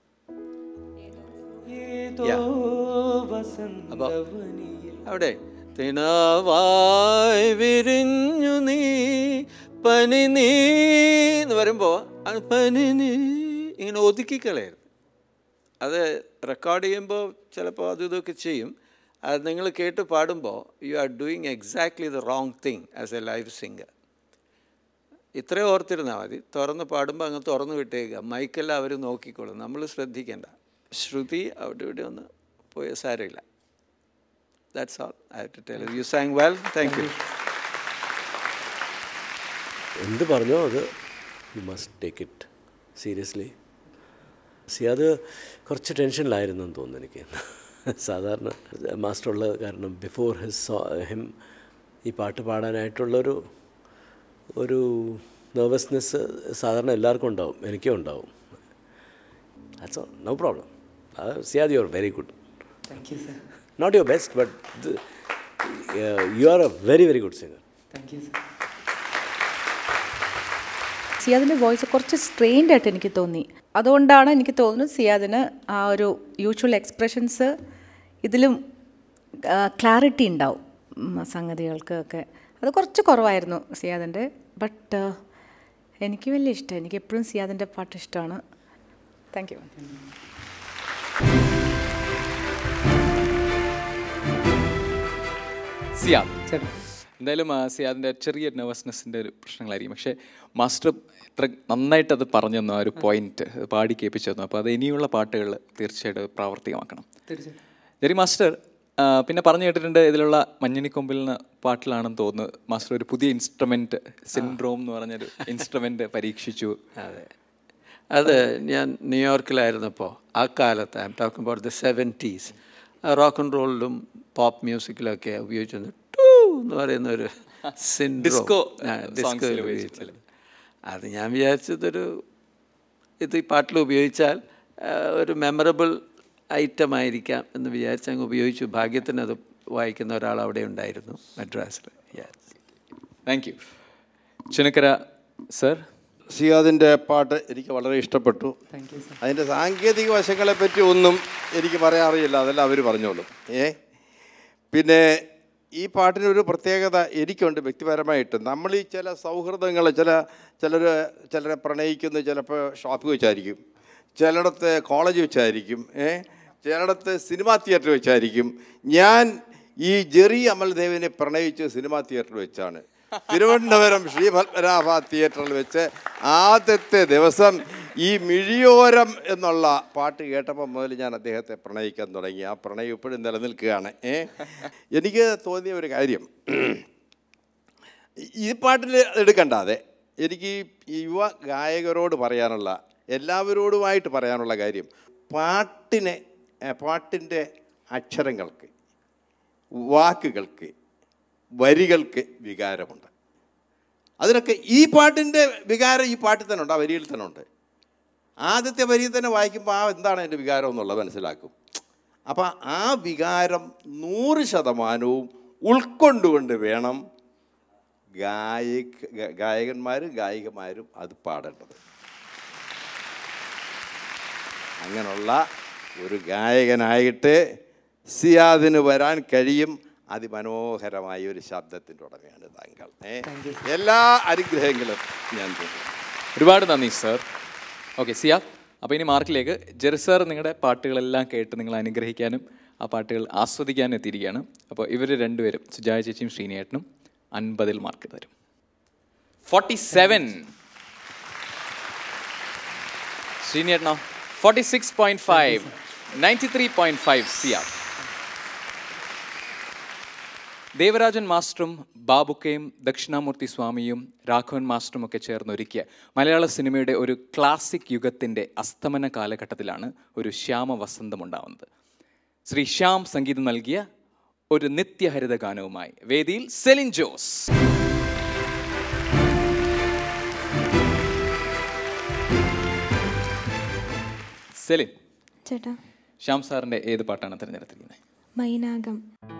അപ്പോൾ അവിടെ തിനാവായി വിരിഞ്ഞു നീ പനി നീ എന്ന് വരുമ്പോൾ അത് പനി നീ ഇങ്ങനെ ഒതുക്കിക്കളയരുത് അത് റെക്കോർഡ് ചെയ്യുമ്പോൾ ചിലപ്പോൾ അത് ഇതൊക്കെ ചെയ്യും അത് നിങ്ങൾ കേട്ട് പാടുമ്പോൾ you are doing exactly the wrong thing as a live singer ഇത്രയും ഓർത്തിരുന്നാൽ മതി തുറന്ന് പാടുമ്പോൾ അങ്ങ് തുറന്ന് വിട്ടേക്കുക മൈക്കെല്ലാം അവർ നോക്കിക്കോളും നമ്മൾ ശ്രദ്ധിക്കേണ്ട ശ്രുതി അവിടെ ഇവിടെ ഒന്ന് പോയ സാരമില്ല that's all I have to tell you sang well thank you എന്ത് പറഞ്ഞോ അത് you must take it seriously സി അത് കുറച്ച് ടെൻഷനിലായിരുന്നു എന്ന് തോന്നുന്നു എനിക്ക് സാധാരണ മാസ്റ്റർ ഉള്ളത് കാരണം ബിഫോർ ഹിസ് ഹിം ഈ പാട്ട് പാടാനായിട്ടുള്ളൊരു ഒരു നെർവസ്നെസ് സാധാരണ എല്ലാവർക്കും ഉണ്ടാവും എനിക്കും ഉണ്ടാവും that's all no problem Ziyad you are very good thank you sir not your best but you are a very very good singer thank you sir സിയാദിൻ്റെ വോയിസ് കുറച്ച് സ്ട്രെയിൻഡ് ആയിട്ട് എനിക്ക് തോന്നി അതുകൊണ്ടാണ് എനിക്ക് തോന്നുന്നത് സിയാദിന് ആ ഒരു യൂഷ്വൽ എക്സ്പ്രഷൻസ് ഇതിലും ക്ലാരിറ്റി ഉണ്ടാവും ഉം, സംഗതികൾക്ക് ഒക്കെ അത് കുറച്ച് കുറവായിരുന്നു സിയാദിൻ്റെ ബട്ട് എനിക്ക് വലിയ ഇഷ്ടം എനിക്ക് എപ്പോഴും സിയാദിൻ്റെ പാട്ട് ഇഷ്ടമാണ് താങ്ക് യു സിയാദ് എന്തായാലും ആ, സിയാദിൻ്റെ ചെറിയ നെർവസ്നെസ്സിൻ്റെ ഒരു പ്രശ്നങ്ങളായിരിക്കും പക്ഷേ മാസ്റ്റർ ഇത്ര നന്നായിട്ട് അത് പറഞ്ഞു തന്നു ആ ഒരു പോയിന്റ് പാടി കേൾപ്പിച്ചു തന്നു അപ്പോൾ അത് ഇനിയുള്ള പാട്ടുകൾ തീർച്ചയായിട്ടും പ്രാവർത്തികമാക്കണം ജെറി മാസ്റ്റർ ആ, പിന്നെ പറഞ്ഞു കേട്ടിട്ടുണ്ട് ഇതിലുള്ള മഞ്ഞിനിക്കൊമ്പിൽ എന്ന പാട്ടിലാണെന്ന് തോന്നുന്നു മാസ്റ്റർ ഒരു പുതിയ ഇൻസ്ട്രുമെന്റ് സിൻഡ്രോം എന്ന് പറഞ്ഞൊരു ഇൻസ്ട്രുമെന്റ് പരീക്ഷിച്ചു അതെ അത് ഞാൻ ന്യൂയോർക്കിലായിരുന്നപ്പോൾ ആ കാലത്ത് I'm talking about the seventies rock and റോളിലും പോപ്പ് മ്യൂസിക്കിലൊക്കെ ഉപയോഗിച്ചിരുന്നു ടൂ എന്ന് പറയുന്ന ഒരു Disco, ഡിസ്കോ songs ല് ഉപയോഗിച്ചത് അത് ഞാൻ വിചാരിച്ചതൊരു ഇത് ഈ പാട്ടിൽ ഉപയോഗിച്ചാൽ ആ, ഒരു മെമ്മറബിൾ ഐറ്റം ആയിരിക്കാം എന്ന് വിചാരിച്ച് അങ്ങ് ഉപയോഗിച്ചു ഭാഗ്യത്തിന് അത് വായിക്കുന്ന ഒരാൾ അവിടെ ഉണ്ടായിരുന്നു മദ്രാസിൽ yes thank you Chunakkara sir സിയാദിൻ്റെ പാട്ട് എനിക്ക് വളരെ ഇഷ്ടപ്പെട്ടു അതിൻ്റെ സാങ്കേതിക വശങ്ങളെ പറ്റി ഒന്നും എനിക്ക് പറയാൻ അറിയില്ല അതെല്ലാം അവർ പറഞ്ഞോളും ഏ പിന്നെ ഈ പാട്ടിനൊരു പ്രത്യേകത എനിക്കുണ്ട് വ്യക്തിപരമായിട്ട് നമ്മൾ ഈ ചില സൗഹൃദങ്ങൾ ചില ചിലർ ചിലരെ പ്രണയിക്കുന്നത് ചിലപ്പോൾ ഷോപ്പ് വെച്ചായിരിക്കും ചിലയിടത്ത് കോളേജ് വെച്ചായിരിക്കും ഏ ചിലയിടത്ത് സിനിമാ തിയേറ്റർ വെച്ചായിരിക്കും ഞാൻ ഈ ജെറി അമൽദേവിനെ പ്രണയിച്ച് സിനിമാ തിയേറ്ററിൽ വെച്ചാണ് തിരുവനന്തപുരം ശ്രീ പത്മനാഭ തിയേറ്ററിൽ വെച്ച് ആദ്യത്തെ ദിവസം ഈ മിഴിയോരം എന്നുള്ള പാട്ട് കേട്ടപ്പോൾ മുതൽ ഞാൻ അദ്ദേഹത്തെ പ്രണയിക്കാൻ തുടങ്ങി ആ പ്രണയം ഇപ്പോഴും നിലനിൽക്കുകയാണ് ഏ എനിക്ക് തോന്നിയ ഒരു കാര്യം ഈ പാട്ടിൽ എടുക്കണ്ടാതെ എനിക്ക് ഈ യുവ ഗായകരോട് പറയാനുള്ള എല്ലാവരോടുമായിട്ട് പറയാനുള്ള കാര്യം പാട്ടിനെ ഏ, പാട്ടിൻ്റെ അക്ഷരങ്ങൾക്ക് വാക്കുകൾക്ക് വരികൾക്ക് വികാരമുണ്ട് അതിനൊക്കെ ഈ പാട്ടിൻ്റെ വികാരം ഈ പാട്ടിൽ തന്നെ ഉണ്ട് ആ വരിയിൽ തന്നെ ഉണ്ട് ആദ്യത്തെ വരിയിൽ തന്നെ വായിക്കുമ്പോൾ ആ എന്താണ് എൻ്റെ വികാരം എന്നുള്ളത് മനസ്സിലാക്കും അപ്പോൾ ആ വികാരം നൂറ് ശതമാനവും ഉൾക്കൊണ്ടുകൊണ്ട് വേണം ഗായക ഗായകന്മാരും ഗായികമാരും അത് പാടേണ്ടത് അങ്ങനെയുള്ള ഒരു ഗായകനായിട്ട് സിയാദിന് വരാൻ കഴിയും അതിമനോഹരമായ ഒരു ശബ്ദത്തിൻ്റെ ഉടമയാണ് താങ്കൾ ഏ? എല്ലാ അനുഗ്രഹങ്ങളും ഞാൻ തരുന്നു ഒരുപാട് നന്ദി സർ ഓക്കെ സിയ അപ്പോൾ ഇനി മാർക്കിലേക്ക് ജെറി സാർ നിങ്ങളുടെ പാട്ടുകളെല്ലാം കേട്ട് നിങ്ങൾ അനുഗ്രഹിക്കാനും ആ പാട്ടുകൾ ആസ്വദിക്കാനും എത്തിയിരിക്കുകയാണ് അപ്പോൾ ഇവർ രണ്ടുപേരും സുജായ ചേച്ചിയും ശ്രീനിയേട്ടനും അൻപതിൽ മാർക്ക് തരും ഫോർട്ടി സെവൻ ശ്രീനിയേട്ടനോ forty six point five ninety three point five Ziya Devarajan മാസ്റ്ററും ബാബുക്കയും ദക്ഷിണാമൂർത്തി സ്വാമിയും രാഘവൻ മാസ്റ്ററും ഒക്കെ ചേർന്ന് ഒരുക്കിയ മലയാള സിനിമയുടെ ഒരു ക്ലാസിക് യുഗത്തിൻ്റെ അസ്തമന കാലഘട്ടത്തിലാണ് ഒരു ശ്യാമ വസന്തം ഉണ്ടാവുന്നത് ശ്രീ ശ്യാം സംഗീതം നൽകിയ ഒരു നിത്യഹരിത ഗാനവുമായി വേദിയിൽ സെലിൻ ജോസ് സെലിൻ ചേട്ടാ ശ്യാം സാറിൻ്റെ ഏത് പാട്ടാണ് തിരഞ്ഞെടുത്തിരിക്കുന്നത് മൈനാകം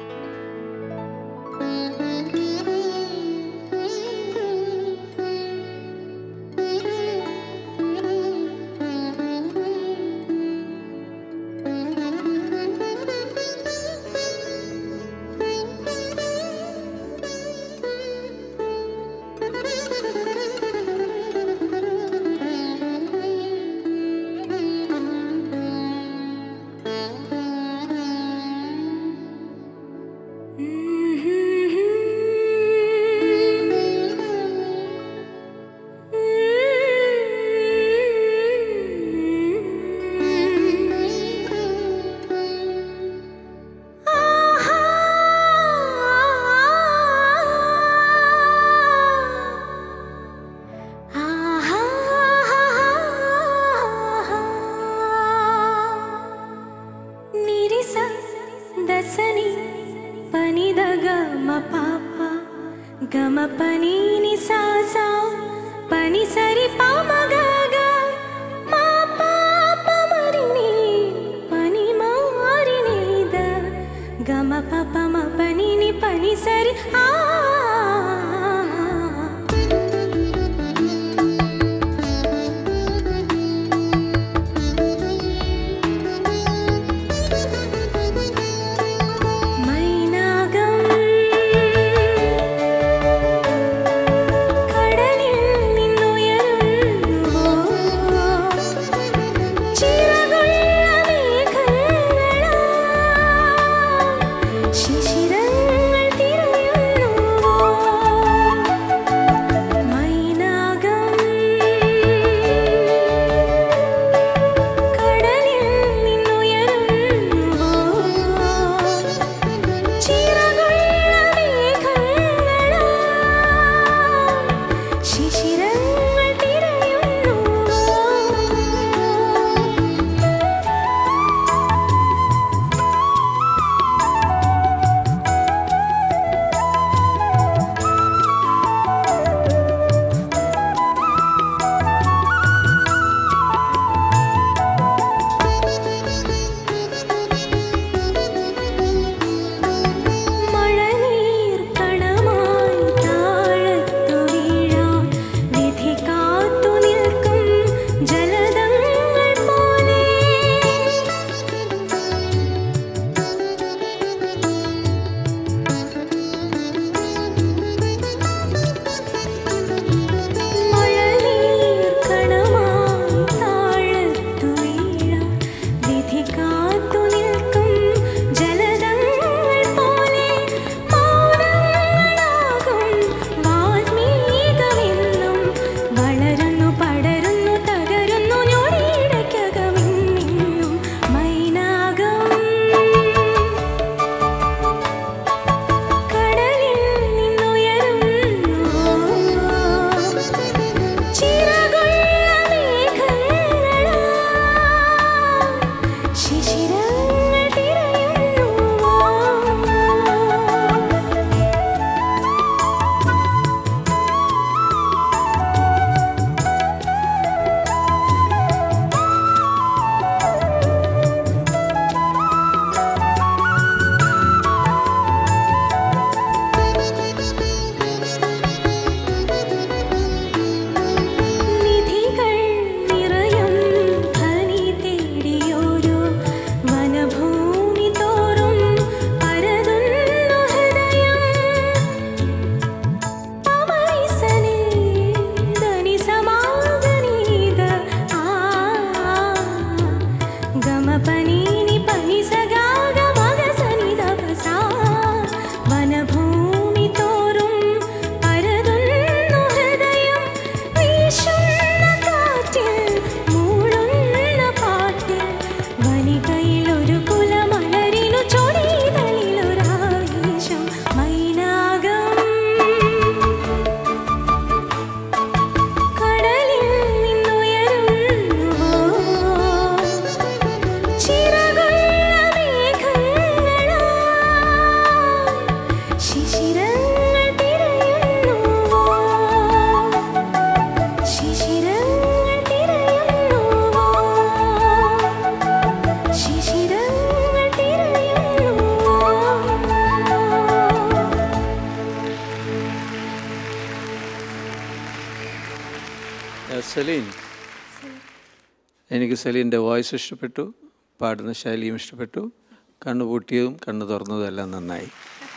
నిరిస దసని పనిద గమ పాప గమ పని ని సా సా పని సరి పామ గ గ మా పాప మరి ని పని మారి ని ద గమ పాప మ పని ని పని సరి ఆ മൈനാകം കടലിൽ നിന്നുയരുന്നു സെലീൻ എനിക്ക് സെലീൻ്റെ വോയിസ് ഇഷ്ടപ്പെട്ടു പാടുന്ന ശൈലിയും ഇഷ്ടപ്പെട്ടു കണ്ണു പൂട്ടിയതും കണ്ണു തുറന്നതും എല്ലാം നന്നായി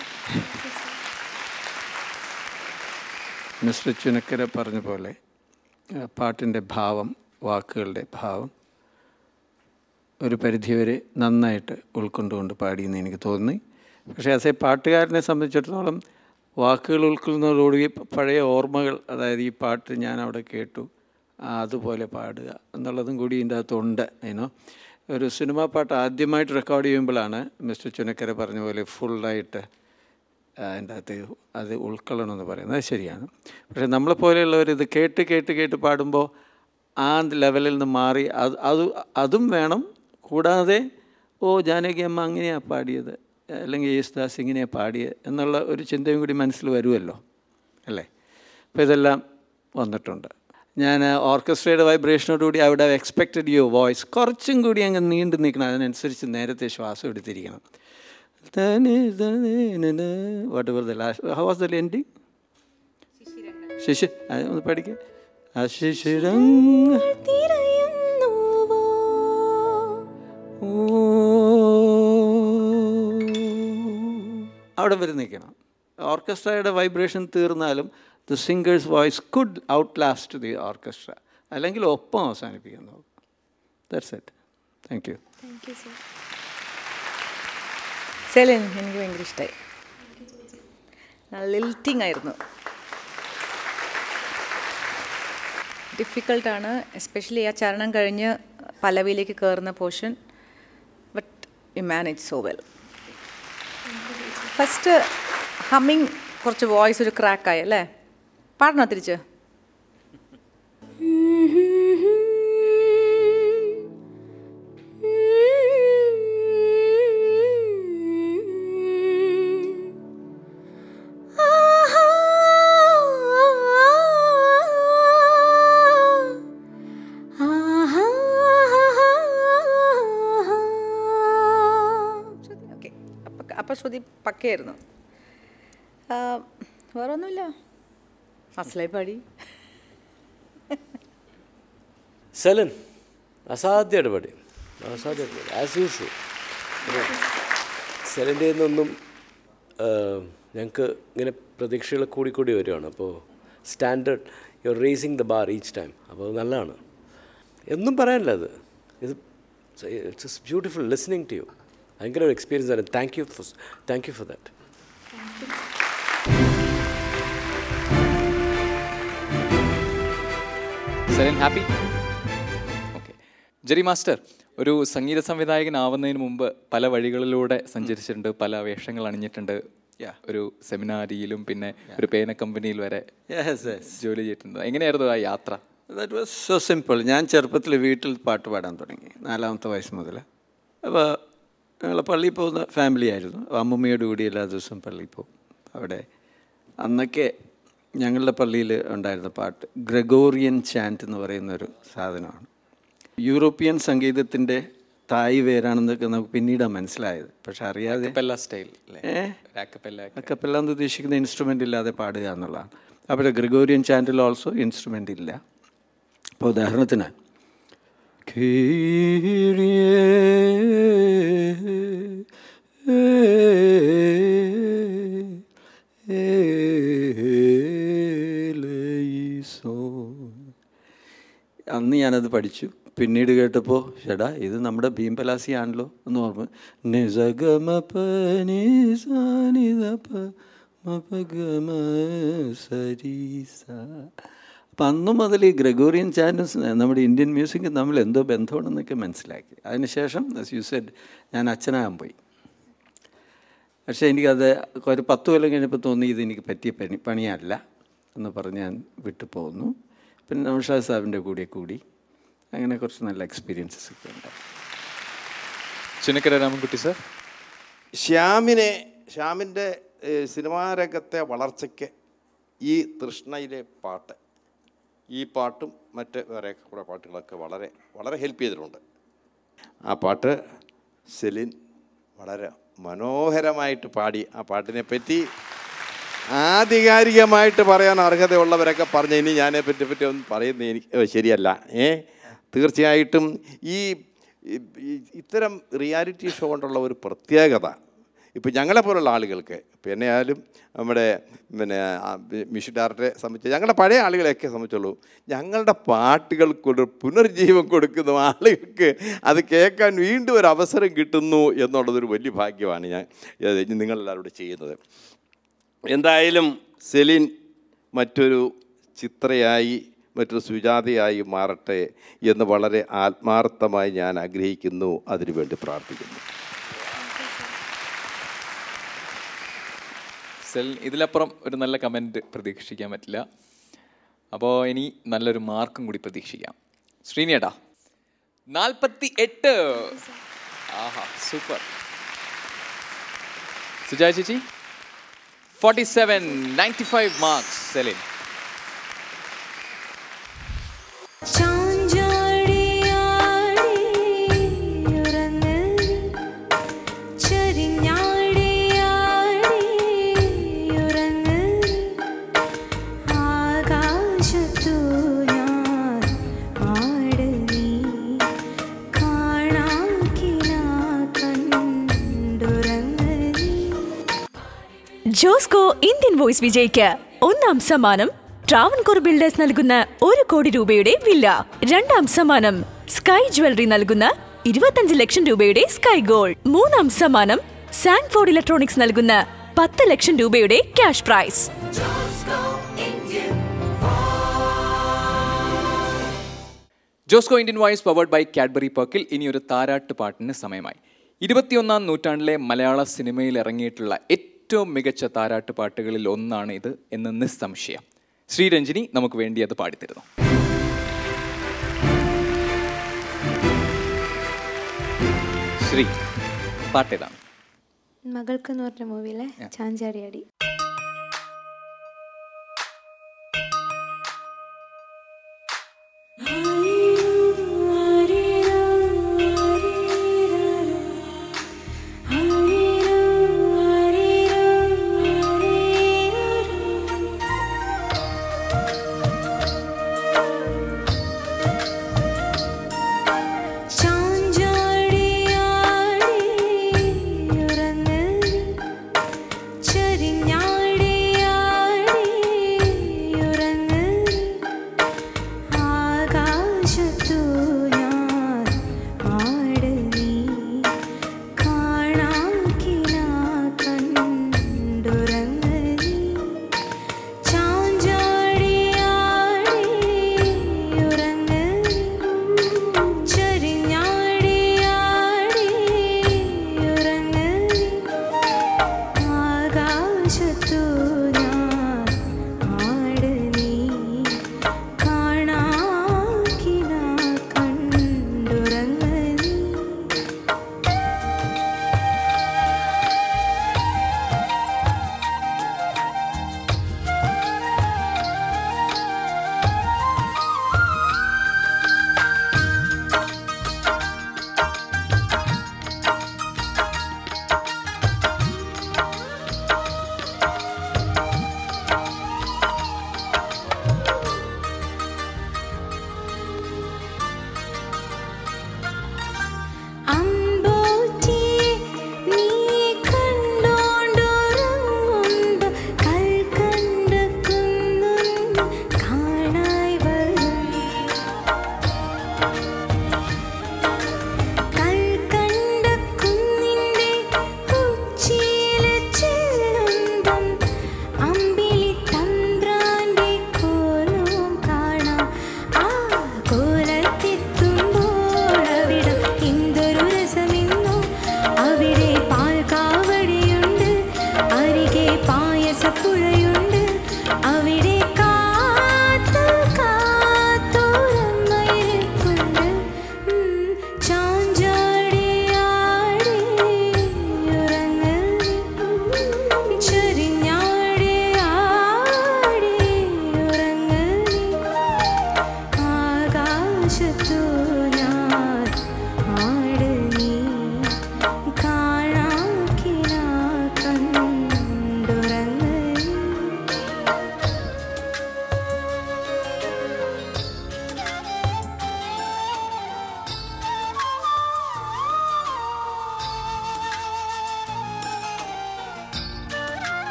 മിസ്റ്റർ ചുനക്കര പറഞ്ഞ പോലെ ആ, പാട്ടിൻ്റെ ഭാവം വാക്കുകളുടെ ഭാവം ഒരു പരിധിവരെ നന്നായിട്ട് ഉൾക്കൊണ്ടുകൊണ്ട് പാടിയെന്ന് എനിക്ക് തോന്നി പക്ഷേ ആസ് എ പാട്ടുകാരനെ സംബന്ധിച്ചിടത്തോളം വാക്കുകൾ ഉൾക്കൊള്ളുന്നതോടുകൂടി പഴയ ഓർമ്മകൾ അതായത് ഈ പാട്ട് ഞാൻ അവിടെ കേട്ടു ആ, അതുപോലെ പാടുക എന്നുള്ളതും കൂടി ഇതിൻ്റെ അകത്തുണ്ട് അതിനോ ഒരു സിനിമാ പാട്ട് ആദ്യമായിട്ട് റെക്കോർഡ് ചെയ്യുമ്പോഴാണ് മിസ്റ്റർ ചുനക്കര പറഞ്ഞ പോലെ ഫുള്ളായിട്ട് അതിൻ്റെ അകത്ത് അത് ഉൾക്കൊള്ളണമെന്ന് പറയുന്നത് അത് ശരിയാണ് പക്ഷേ നമ്മളെപ്പോലെയുള്ളവർ ഇത് കേട്ട് കേട്ട് കേട്ട് പാടുമ്പോൾ ആ ലെവലിൽ നിന്ന് മാറി അത് അത് അതും വേണം കൂടാതെ ഓ ജാനകി അമ്മ അങ്ങനെയാണ് പാടിയത് അല്ലെങ്കിൽ യേശുദാസ് ഇങ്ങനെയാണ് പാടിയത് എന്നുള്ള ഒരു ചിന്തയും കൂടി മനസ്സിൽ വരുമല്ലോ അല്ലേ അപ്പോൾ ഇതെല്ലാം വന്നിട്ടുണ്ട് ഞാൻ ഓർക്കസ്ട്രയുടെ വൈബ്രേഷനോടുകൂടി അവിടെ എക്സ്പെക്റ്റഡ് യുവർ വോയിസ് കുറച്ചും കൂടി അങ്ങ് നീണ്ടു നിൽക്കണം അതിനനുസരിച്ച് നേരത്തെ ശ്വാസം എടുത്തിരിക്കണം whatever the last how was the ending ശിശു അത് ഒന്ന് പഠിക്കുക അശിശിരങ്ങ തിരയുന്നുവോ അവിടെ വരെ നിൽക്കണം ഓർക്കസ്ട്രയുടെ വൈബ്രേഷൻ തീർന്നാലും the singer's voice could out last the orchestra അല്ലെങ്കിൽ ഒപ്പം അവസാനിപ്പിക്കുന്നു that's it thank you Celine എനിക്ക് ഭയങ്കര ഇഷ്ടമായി ലിൽറ്റിംഗ് ആയിരുന്നു ഡിഫിക്കൾട്ടാണ് എസ്പെഷ്യലി ആ ചരണം കഴിഞ്ഞ് പല്ലവിയിലേക്ക് കയറുന്ന portion but you manage so well first humming കുറച്ച് വോയിസ് ഒരു ക്രാക്കായി അല്ലേ പാടണോ തിരിച്ച് ഓക്കെ അപ്പം അപ്പം ശ്രുതി പക്കയായിരുന്നു ആ, വേറെ ഒന്നുമില്ല അസലായി പാടി സെലൻ അസാധ്യമായിട്ട് പാടി അസാധ്യമായിട്ട് പാടി ആസ് യൂഷ്വൽ സെലൻ്റെ നിന്നൊന്നും ഞങ്ങൾക്ക് ഇങ്ങനെ പ്രതീക്ഷകൾ കൂടിക്കൂടി വരികയാണ് അപ്പോൾ standard you are raising the bar each time അപ്പോൾ അത് നല്ലതാണ് എന്നും പറയാനില്ല അത് ഇത് it's beautiful listening to you ഭയങ്കര ഒരു എക്സ്പീരിയൻസ് ആണ് thank you for thank you for that Celine happy okay Jerry master ഒരു സംഗീത സംവിധായകനാവുന്നതിന് മുമ്പ് പല വഴികളിലൂടെ സഞ്ചരിച്ചിട്ടുണ്ട് പല വേഷങ്ങൾ അണിഞ്ഞിട്ടുണ്ട് Yeah. ഒരു സെമിനാരിയിലും പിന്നെ ഒരു പേന കമ്പനിയിൽ വരെ യെസ് യെസ് ജോലി ചെയ്തിട്ടുണ്ട് എങ്ങനെയായിരുന്നു ആ യാത്ര ദാറ്റ് വാസ് സോ സിമ്പിൾ ഞാൻ ചെറുപ്പത്തിൽ വീട്ടിൽ പാട്ട് പാടാൻ തുടങ്ങി നാലാമത്തെ വയസ്സ് മുതൽ അപ്പോൾ ഞങ്ങൾ പള്ളിയിൽ പോകുന്ന ഫാമിലി ആയിരുന്നു അമ്മമ്മയോട് കൂടി എല്ലാ ദിവസവും പള്ളിയിൽ പോകും അവിടെ അന്നൊക്കെ ഞങ്ങളുടെ പള്ളിയിൽ ഉണ്ടായിരുന്ന പാട്ട് ഗ്രഗോറിയൻ ചാൻറ്റ് എന്ന് പറയുന്ന ഒരു സാധനമാണ് യൂറോപ്യൻ സംഗീതത്തിൻ്റെ തായ് വേരാണെന്നൊക്കെ നമുക്ക് പിന്നീടാണ് മനസ്സിലായത് പക്ഷെ അറിയാതെ കപ്പല്ല സ്റ്റൈൽ അല്ലേ ഏ രാക്കപ്പല്ല അക്കപ്പെല്ലാം എന്ന് ഉദ്ദേശിക്കുന്ന ഇൻസ്ട്രുമെൻ്റ് ഇല്ലാതെ പാടുക എന്നുള്ളതാണ് അപ്പോൾ ഗ്രിഗോറിയൻ ചാൻറ്റിൽ ഓൾസോ ഇൻസ്ട്രുമെൻ്റ് ഇല്ല അപ്പോൾ ഉദാഹരണത്തിന് അന്ന് ഞാനത് പഠിച്ചു പിന്നീട് കേട്ടപ്പോൾ ചേടാ ഇത് നമ്മുടെ ഭീംപലാസി ആണല്ലോ എന്ന് ഓർമ്മ നിസഗമ പ നിസ നിസ പ മ പ ഗ മ സരീസ അപ്പം അന്നു മുതൽ ഈ ഗ്രഗോറിയൻ ചാൻഡൽസ് നമ്മുടെ ഇന്ത്യൻ മ്യൂസിക്കും തമ്മിൽ എന്തോ ബന്ധമുണ്ടെന്നൊക്കെ മനസ്സിലാക്കി അതിനുശേഷം യു സെഡ് ഞാൻ അച്ഛനാകാൻ പോയി പക്ഷേ എനിക്കത് ഒരു പത്ത് കൊല്ലം കഴിഞ്ഞപ്പോൾ തോന്നി ഇത് എനിക്ക് പറ്റിയ പണി പണിയല്ല എന്ന് പറഞ്ഞ് ഞാൻ വിട്ടു പോകുന്നു പിന്നെ നൗഷാദ് സാഹിബിൻ്റെ കൂടെ കൂടി അങ്ങനെ കുറച്ച് നല്ല എക്സ്പീരിയൻസസ് ഒക്കെ ഉണ്ട് ചുനക്കര രാമൻകുട്ടി സർ ശ്യാമിനെ ശ്യാമിൻ്റെ ഏഹ്, സിനിമാ രംഗത്തെ വളർച്ചയ്ക്ക് ഈ തൃഷ്ണയിലെ പാട്ട് ഈ പാട്ടും മറ്റ് വേറെ കുറേ പാട്ടുകളൊക്കെ വളരെ വളരെ ഹെൽപ്പ് ചെയ്തിട്ടുണ്ട് ആ പാട്ട് സെലിൻ വളരെ മനോഹരമായിട്ട് പാടി ആ പാട്ടിനെ പറ്റി ആധികാരികമായിട്ട് പറയാൻ അർഹതയുള്ളവരൊക്കെ പറഞ്ഞ ഇനി ഞാനെ പറ്റി പറ്റി ഒന്നും പറയുന്നത് എനിക്ക് ഏ, ശരിയല്ല ഏ തീർച്ചയായിട്ടും ഈ ഈ- ഈ- ഇത്തരം റിയാലിറ്റി ഷോ കൊണ്ടുള്ള ഒരു പ്രത്യേകത ഇപ്പം ഞങ്ങളെ പോലുള്ള ആളുകൾക്ക് പിന്നെ ആയാലും നമ്മുടെ പിന്നെ ആ, ബി- മിഷി ഡയറക്ടറെ സംബന്ധിച്ച് ഞങ്ങളുടെ പഴയ ആളുകളെയൊക്കെ സംബന്ധിച്ചുള്ളൂ ഞങ്ങളുടെ പാട്ടുകൾക്കൊരു പുനർജീവൻ കൊടുക്കുന്ന ആളുകൾക്ക് അത് കേൾക്കാൻ വീണ്ടും ഒരു അവസരം കിട്ടുന്നു എന്നുള്ളതൊരു വലിയ ഭാഗ്യമാണ് ഞാൻ ഇത് നിങ്ങളെല്ലാവരോടും ചെയ്യുന്നത് എന്തായാലും സെലിൻ മറ്റൊരു ചിത്രയായി മറ്റൊരു സുജാതയായി മാറട്ടെ എന്ന് വളരെ ആത്മാർത്ഥമായി ഞാൻ ആഗ്രഹിക്കുന്നു അതിനുവേണ്ടി പ്രാർത്ഥിക്കുന്നു സെൽ ഇതിലപ്പുറം ഒരു നല്ല കമൻറ്റ് പ്രതീക്ഷിക്കാൻ പറ്റില്ല അപ്പോൾ ഇനി നല്ലൊരു മാർക്കും കൂടി പ്രതീക്ഷിക്കാം ശ്രീനിയേട്ടാ നാൽപ്പത്തി എട്ട് ആഹാ സൂപ്പർ സുജാ ചേച്ചി forty seven ninety five marks Celine Josco Indian voice വിജയിക്ക് ഒന്നാം സമ്മാനം ട്രാവൻകൂർ ബിൽഡേഴ്സ് നൽകുന്ന ഒരു കോടി രൂപയുടെ വില്ല രണ്ടാം സമ്മാനം സ്കൈ ജ്വല്ലറി നൽകുന്ന ഇരുപത്തഞ്ച് ലക്ഷം രൂപയുടെ സ്കൈ ഗോൾഡ് മൂന്നാം സമ്മാനം സാൻഫോർഡ് ഇലക്ട്രോണിക്സ് നൽകുന്ന പത്ത് ലക്ഷം രൂപയുടെ cash prize Josco Indian voice powered by Cadbury പേർക്കിൽ ഇനി ഒരു താരാട്ട് പാട്ടിന് സമയമായി ഇരുപത്തിയൊന്നാം നൂറ്റാണ്ടിലെ മലയാള സിനിമയിൽ ഇറങ്ങിയിട്ടുള്ള ഏറ്റവും മികച്ച താരാട്ട് പാട്ടുകളിൽ ഒന്നാണ് ഇത് എന്ന് നിസ്സംശയം ശ്രീരഞ്ജിനി നമുക്ക് വേണ്ടി അത് പാടിത്തരുന്നു ശ്രീ പാട്ടേതാണ് മകൾക്ക് എന്ന് പറഞ്ഞ മൂവിയിലെ ചാഞ്ചാടിയാടി ചാഞ്ചാടിയാടി ഉറങ്ങ് ചരിഞ്ഞ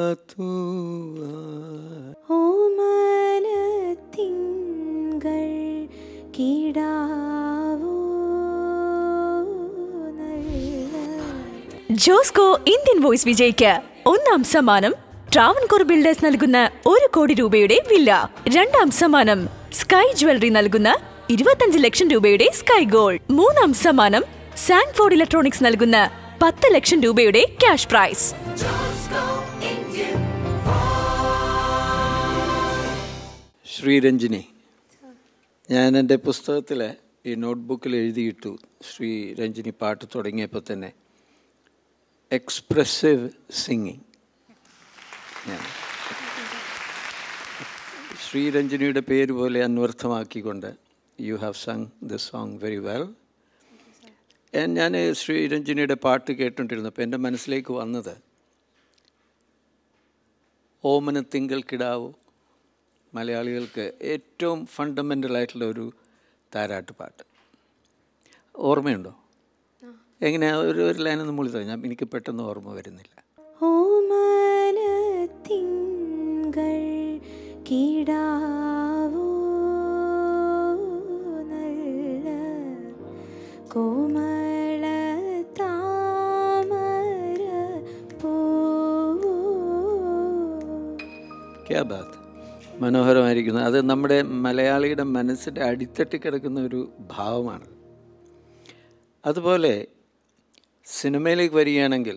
ഓമനത്തിങ്കൾ കിടാവോ നല്ല ജോസ്കോ ഇന്ത്യൻ വോയിസ് വിജയിക്ക് ഒന്നാം സമ്മാനം ട്രാവൻകൂർ ബിൽഡേഴ്സ് നൽകുന്ന ഒരു കോടി രൂപയുടെ വില്ല രണ്ടാം സമ്മാനം സ്കൈ ജ്വല്ലറി നൽകുന്ന ഇരുപത്തഞ്ച് ലക്ഷം രൂപയുടെ സ്കൈ ഗോൾഡ് മൂന്നാം സമ്മാനം സാൻഫോർഡ് ഇലക്ട്രോണിക്സ് നൽകുന്ന പത്ത് ലക്ഷം രൂപയുടെ ക്യാഷ് പ്രൈസ് ശ്രീരഞ്ജിനി ഞാൻ എൻ്റെ പുസ്തകത്തിൽ ഈ നോട്ട്ബുക്കിൽ എഴുതിയിട്ടു ശ്രീരഞ്ജിനി പാട്ട് തുടങ്ങിയപ്പോൾ തന്നെ എക്സ്പ്രസീവ് സിംഗിങ് ശ്രീരഞ്ജിനിയുടെ പേര് പോലെ അന്വർത്ഥമാക്കിക്കൊണ്ട് you have sung the song very well ഞാൻ ശ്രീരഞ്ജിനിയുടെ പാട്ട് കേട്ടുകൊണ്ടിരുന്നപ്പോൾ എൻ്റെ മനസ്സിലേക്ക് വന്നത് ഓമന തിങ്കൾ കിടാവോ മലയാളികൾക്ക് ഏറ്റവും ഫണ്ടമെൻ്റൽ ആയിട്ടുള്ള ഒരു താരാട്ട് പാട്ട് ഓർമ്മയുണ്ടോ എങ്ങനെയാ ഒരു ഒരു ലൈനൊന്നും മൂളി തന്നെ ഞാൻ എനിക്ക് പെട്ടെന്ന് ഓർമ്മ വരുന്നില്ല ഓമനത്തിങ്കൾ കിടാവോ നല്ല കോമള താമര പൂവോ ക്യാ ബാത്ത് മനോഹരമായിരിക്കുന്നു അത് നമ്മുടെ മലയാളിയുടെ മനസ്സിൻ്റെ അടിത്തട്ടി കിടക്കുന്ന ഒരു ഭാവമാണ് അതുപോലെ സിനിമയിലേക്ക് വരികയാണെങ്കിൽ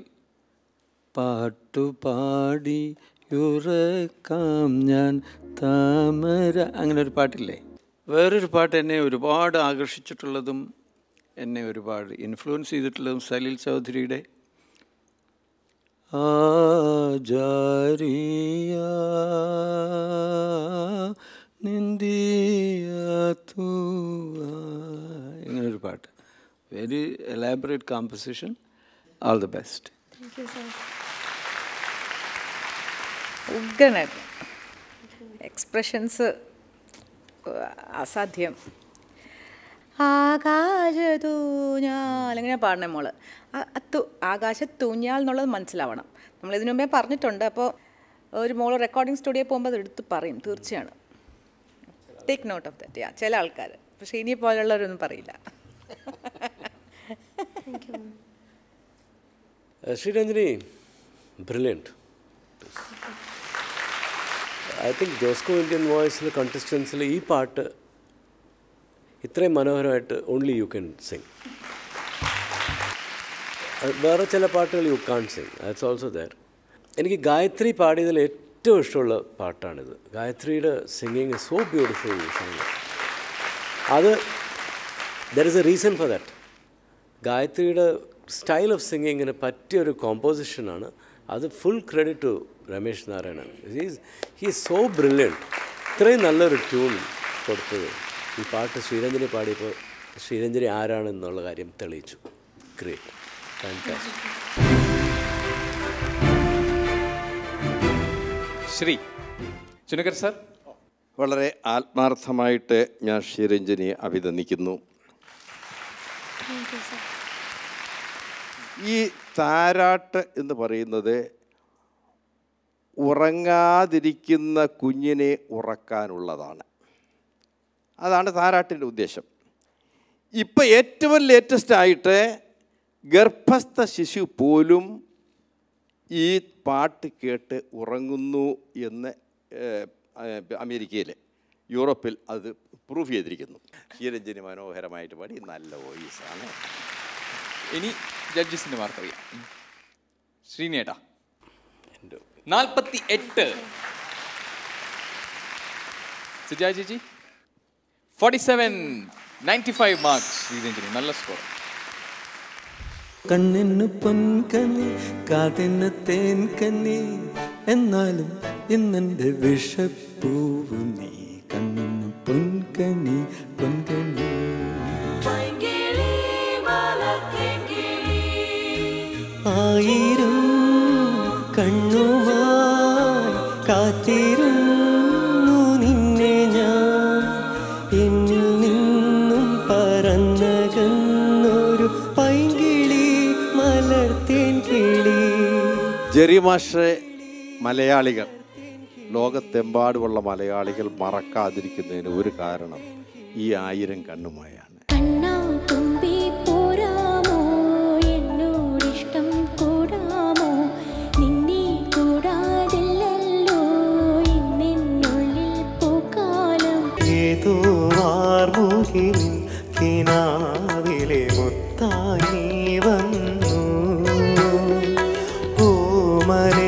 പാട്ടുപാടി ഉറക്കാം ഞാൻ താമര അങ്ങനെ ഒരു പാട്ടില്ലേ വേറൊരു പാട്ട് എന്നെ ഒരുപാട് ആകർഷിച്ചിട്ടുള്ളതും എന്നെ ഒരുപാട് ഇൻഫ്ലുവൻസ് ചെയ്തിട്ടുള്ളതും സലീൽ ചൗധരിയുടെ ആചാരിയ നിന്ദിയ ഇങ്ങനൊരു പാട്ട് very elaborate composition all the best ഉഗ്രനായിരുന്നു എക്സ്പ്രഷൻസ് അസാധ്യം ആകാശത്തൂഞ്ഞാൽ എങ്ങനെ പാടണേ മോള് ആ- അത്തു ആകാശത്തൂഞ്ഞാൽ എന്നുള്ളത് മനസ്സിലാവണം നമ്മൾ ഇതിനു മുമ്പേ പറഞ്ഞിട്ടുണ്ട് അപ്പോൾ ഒരു മോള് റെക്കോർഡിംഗ് സ്റ്റുഡിയോ പോകുമ്പോൾ അത് എടുത്ത് പറയും തീർച്ചയാണ് take note of that yeah ചില ആൾക്കാർ പക്ഷേ ഇനി പോലുള്ളവരൊന്നും പറയില്ല Uh, Sreeranjini brilliant I think Josco Indian വോയിസിൽ കണ്ടസ്റ്റൻസിൽ ഈ പാട്ട് ഇത്രയും മനോഹരമായിട്ട് ഓൺലി യു ക്യാൻ സിങ് വേറെ ചില പാട്ടുകൾ you can sing that's also there എനിക്ക് ഗായത്രി പാടിയതിൽ ഏറ്റവും ഇഷ്ടമുള്ള പാട്ടാണിത് ഗായത്രിയുടെ സിംഗിങ് സോ ബ്യൂട്ടിഫുൾ അത് there is a reason for that ഗായത്രിയുടെ സ്റ്റൈൽ ഓഫ് സിംഗിങ്ങിന് പറ്റിയൊരു കോമ്പോസിഷനാണ് അത് full credit to Ramesh Narayanan he's he's so brilliant ഇത്രയും നല്ലൊരു ട്യൂൺ കൊടുത്തത് ഈ പാട്ട് ശ്രീരഞ്ജനി പാടിയപ്പോൾ ശ്രീരഞ്ജനി ആരാണെന്നുള്ള കാര്യം തെളിയിച്ചു great fantastic Shri Chunakkara sir വളരെ ആത്മാർത്ഥമായിട്ട് ഞാൻ ശ്രീരഞ്ജനിയെ അഭിനന്ദിക്കുന്നു ഈ താരാട്ട് എന്ന് പറയുന്നത് ഉറങ്ങാതിരിക്കുന്ന കുഞ്ഞിനെ ഉറക്കാനുള്ളതാണ് അതാണ് താരാട്ടിൻ്റെ ഉദ്ദേശം ഇപ്പം ഏറ്റവും ലേറ്റസ്റ്റ് ആയിട്ട് ഗർഭസ്ഥ ശിശു പോലും ഈ പാട്ട് കേട്ട് ഉറങ്ങുന്നു എന്ന് ഏഹ്, ഏഹ്, അമേരിക്കയിൽ യൂറോപ്പിൽ അത് പ്രൂഫ് ചെയ്തിരിക്കുന്നു ശ്രീരഞ്ജനി മനോഹരമായിട്ട് പാടി നല്ല വോയിസാണ് ഇനി ജഡ്ജസിന്റെ മാർക്ക് അറിയാം ശ്രീനേട്ടാ നാൽപ്പത്തി എട്ട് സുജാ ചേച്ചി forty seven ninety five marks Sreeranjini നല്ല സ്കോർ കണ്ണിന് പൊൻകന്നി കാതിന് തേൻ കന്നി എന്നാലും ഇന്നെന്റെ വിഷപ്പൂവ് നീ കണ്ണിന് പൊൻകന്നി പൊൻകന്നി ആയിരം കണ്ണുമായി കാത്തിരുന്നു നിന്നെ ഞാൻ എന്നിൽ നിന്നും പറന്നകന്നൊരു പൈങ്കിളി മലർത്തേൻ കിളി ജെറി മാഷ് മലയാളികൾ ലോകത്തെമ്പാടുമുള്ള മലയാളികൾ മറക്കാതിരിക്കുന്നതിന് ഒരു കാരണം ഈ ആയിരം കണ്ണുമായാണ് കണ്ണാ തുമ്പി പോരാമോ എന്നോടിഷ്ടം കൂടാമോ നിന്നെ കൂടാതില്ലല്ലോ ഇന്നെന്നുള്ളിൽ പൂക്കാലം ഏതോ വാർമുകിലിൻ കിനാവിലെ മുത്തായി നീ വന്നു ഓമനേ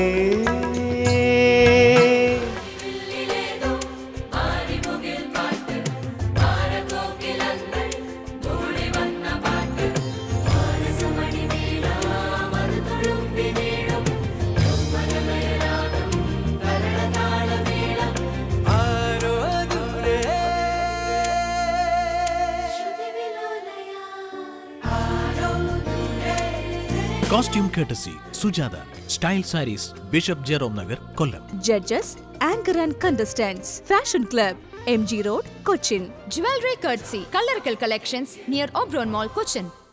costume courtesy Sujatha style saris bishop Jerome Nagar Kollam judges anchor and contestants fashion club M G road Cochin Jewelry courtesy, Colorcal Collections near Obron Mall, Cochin.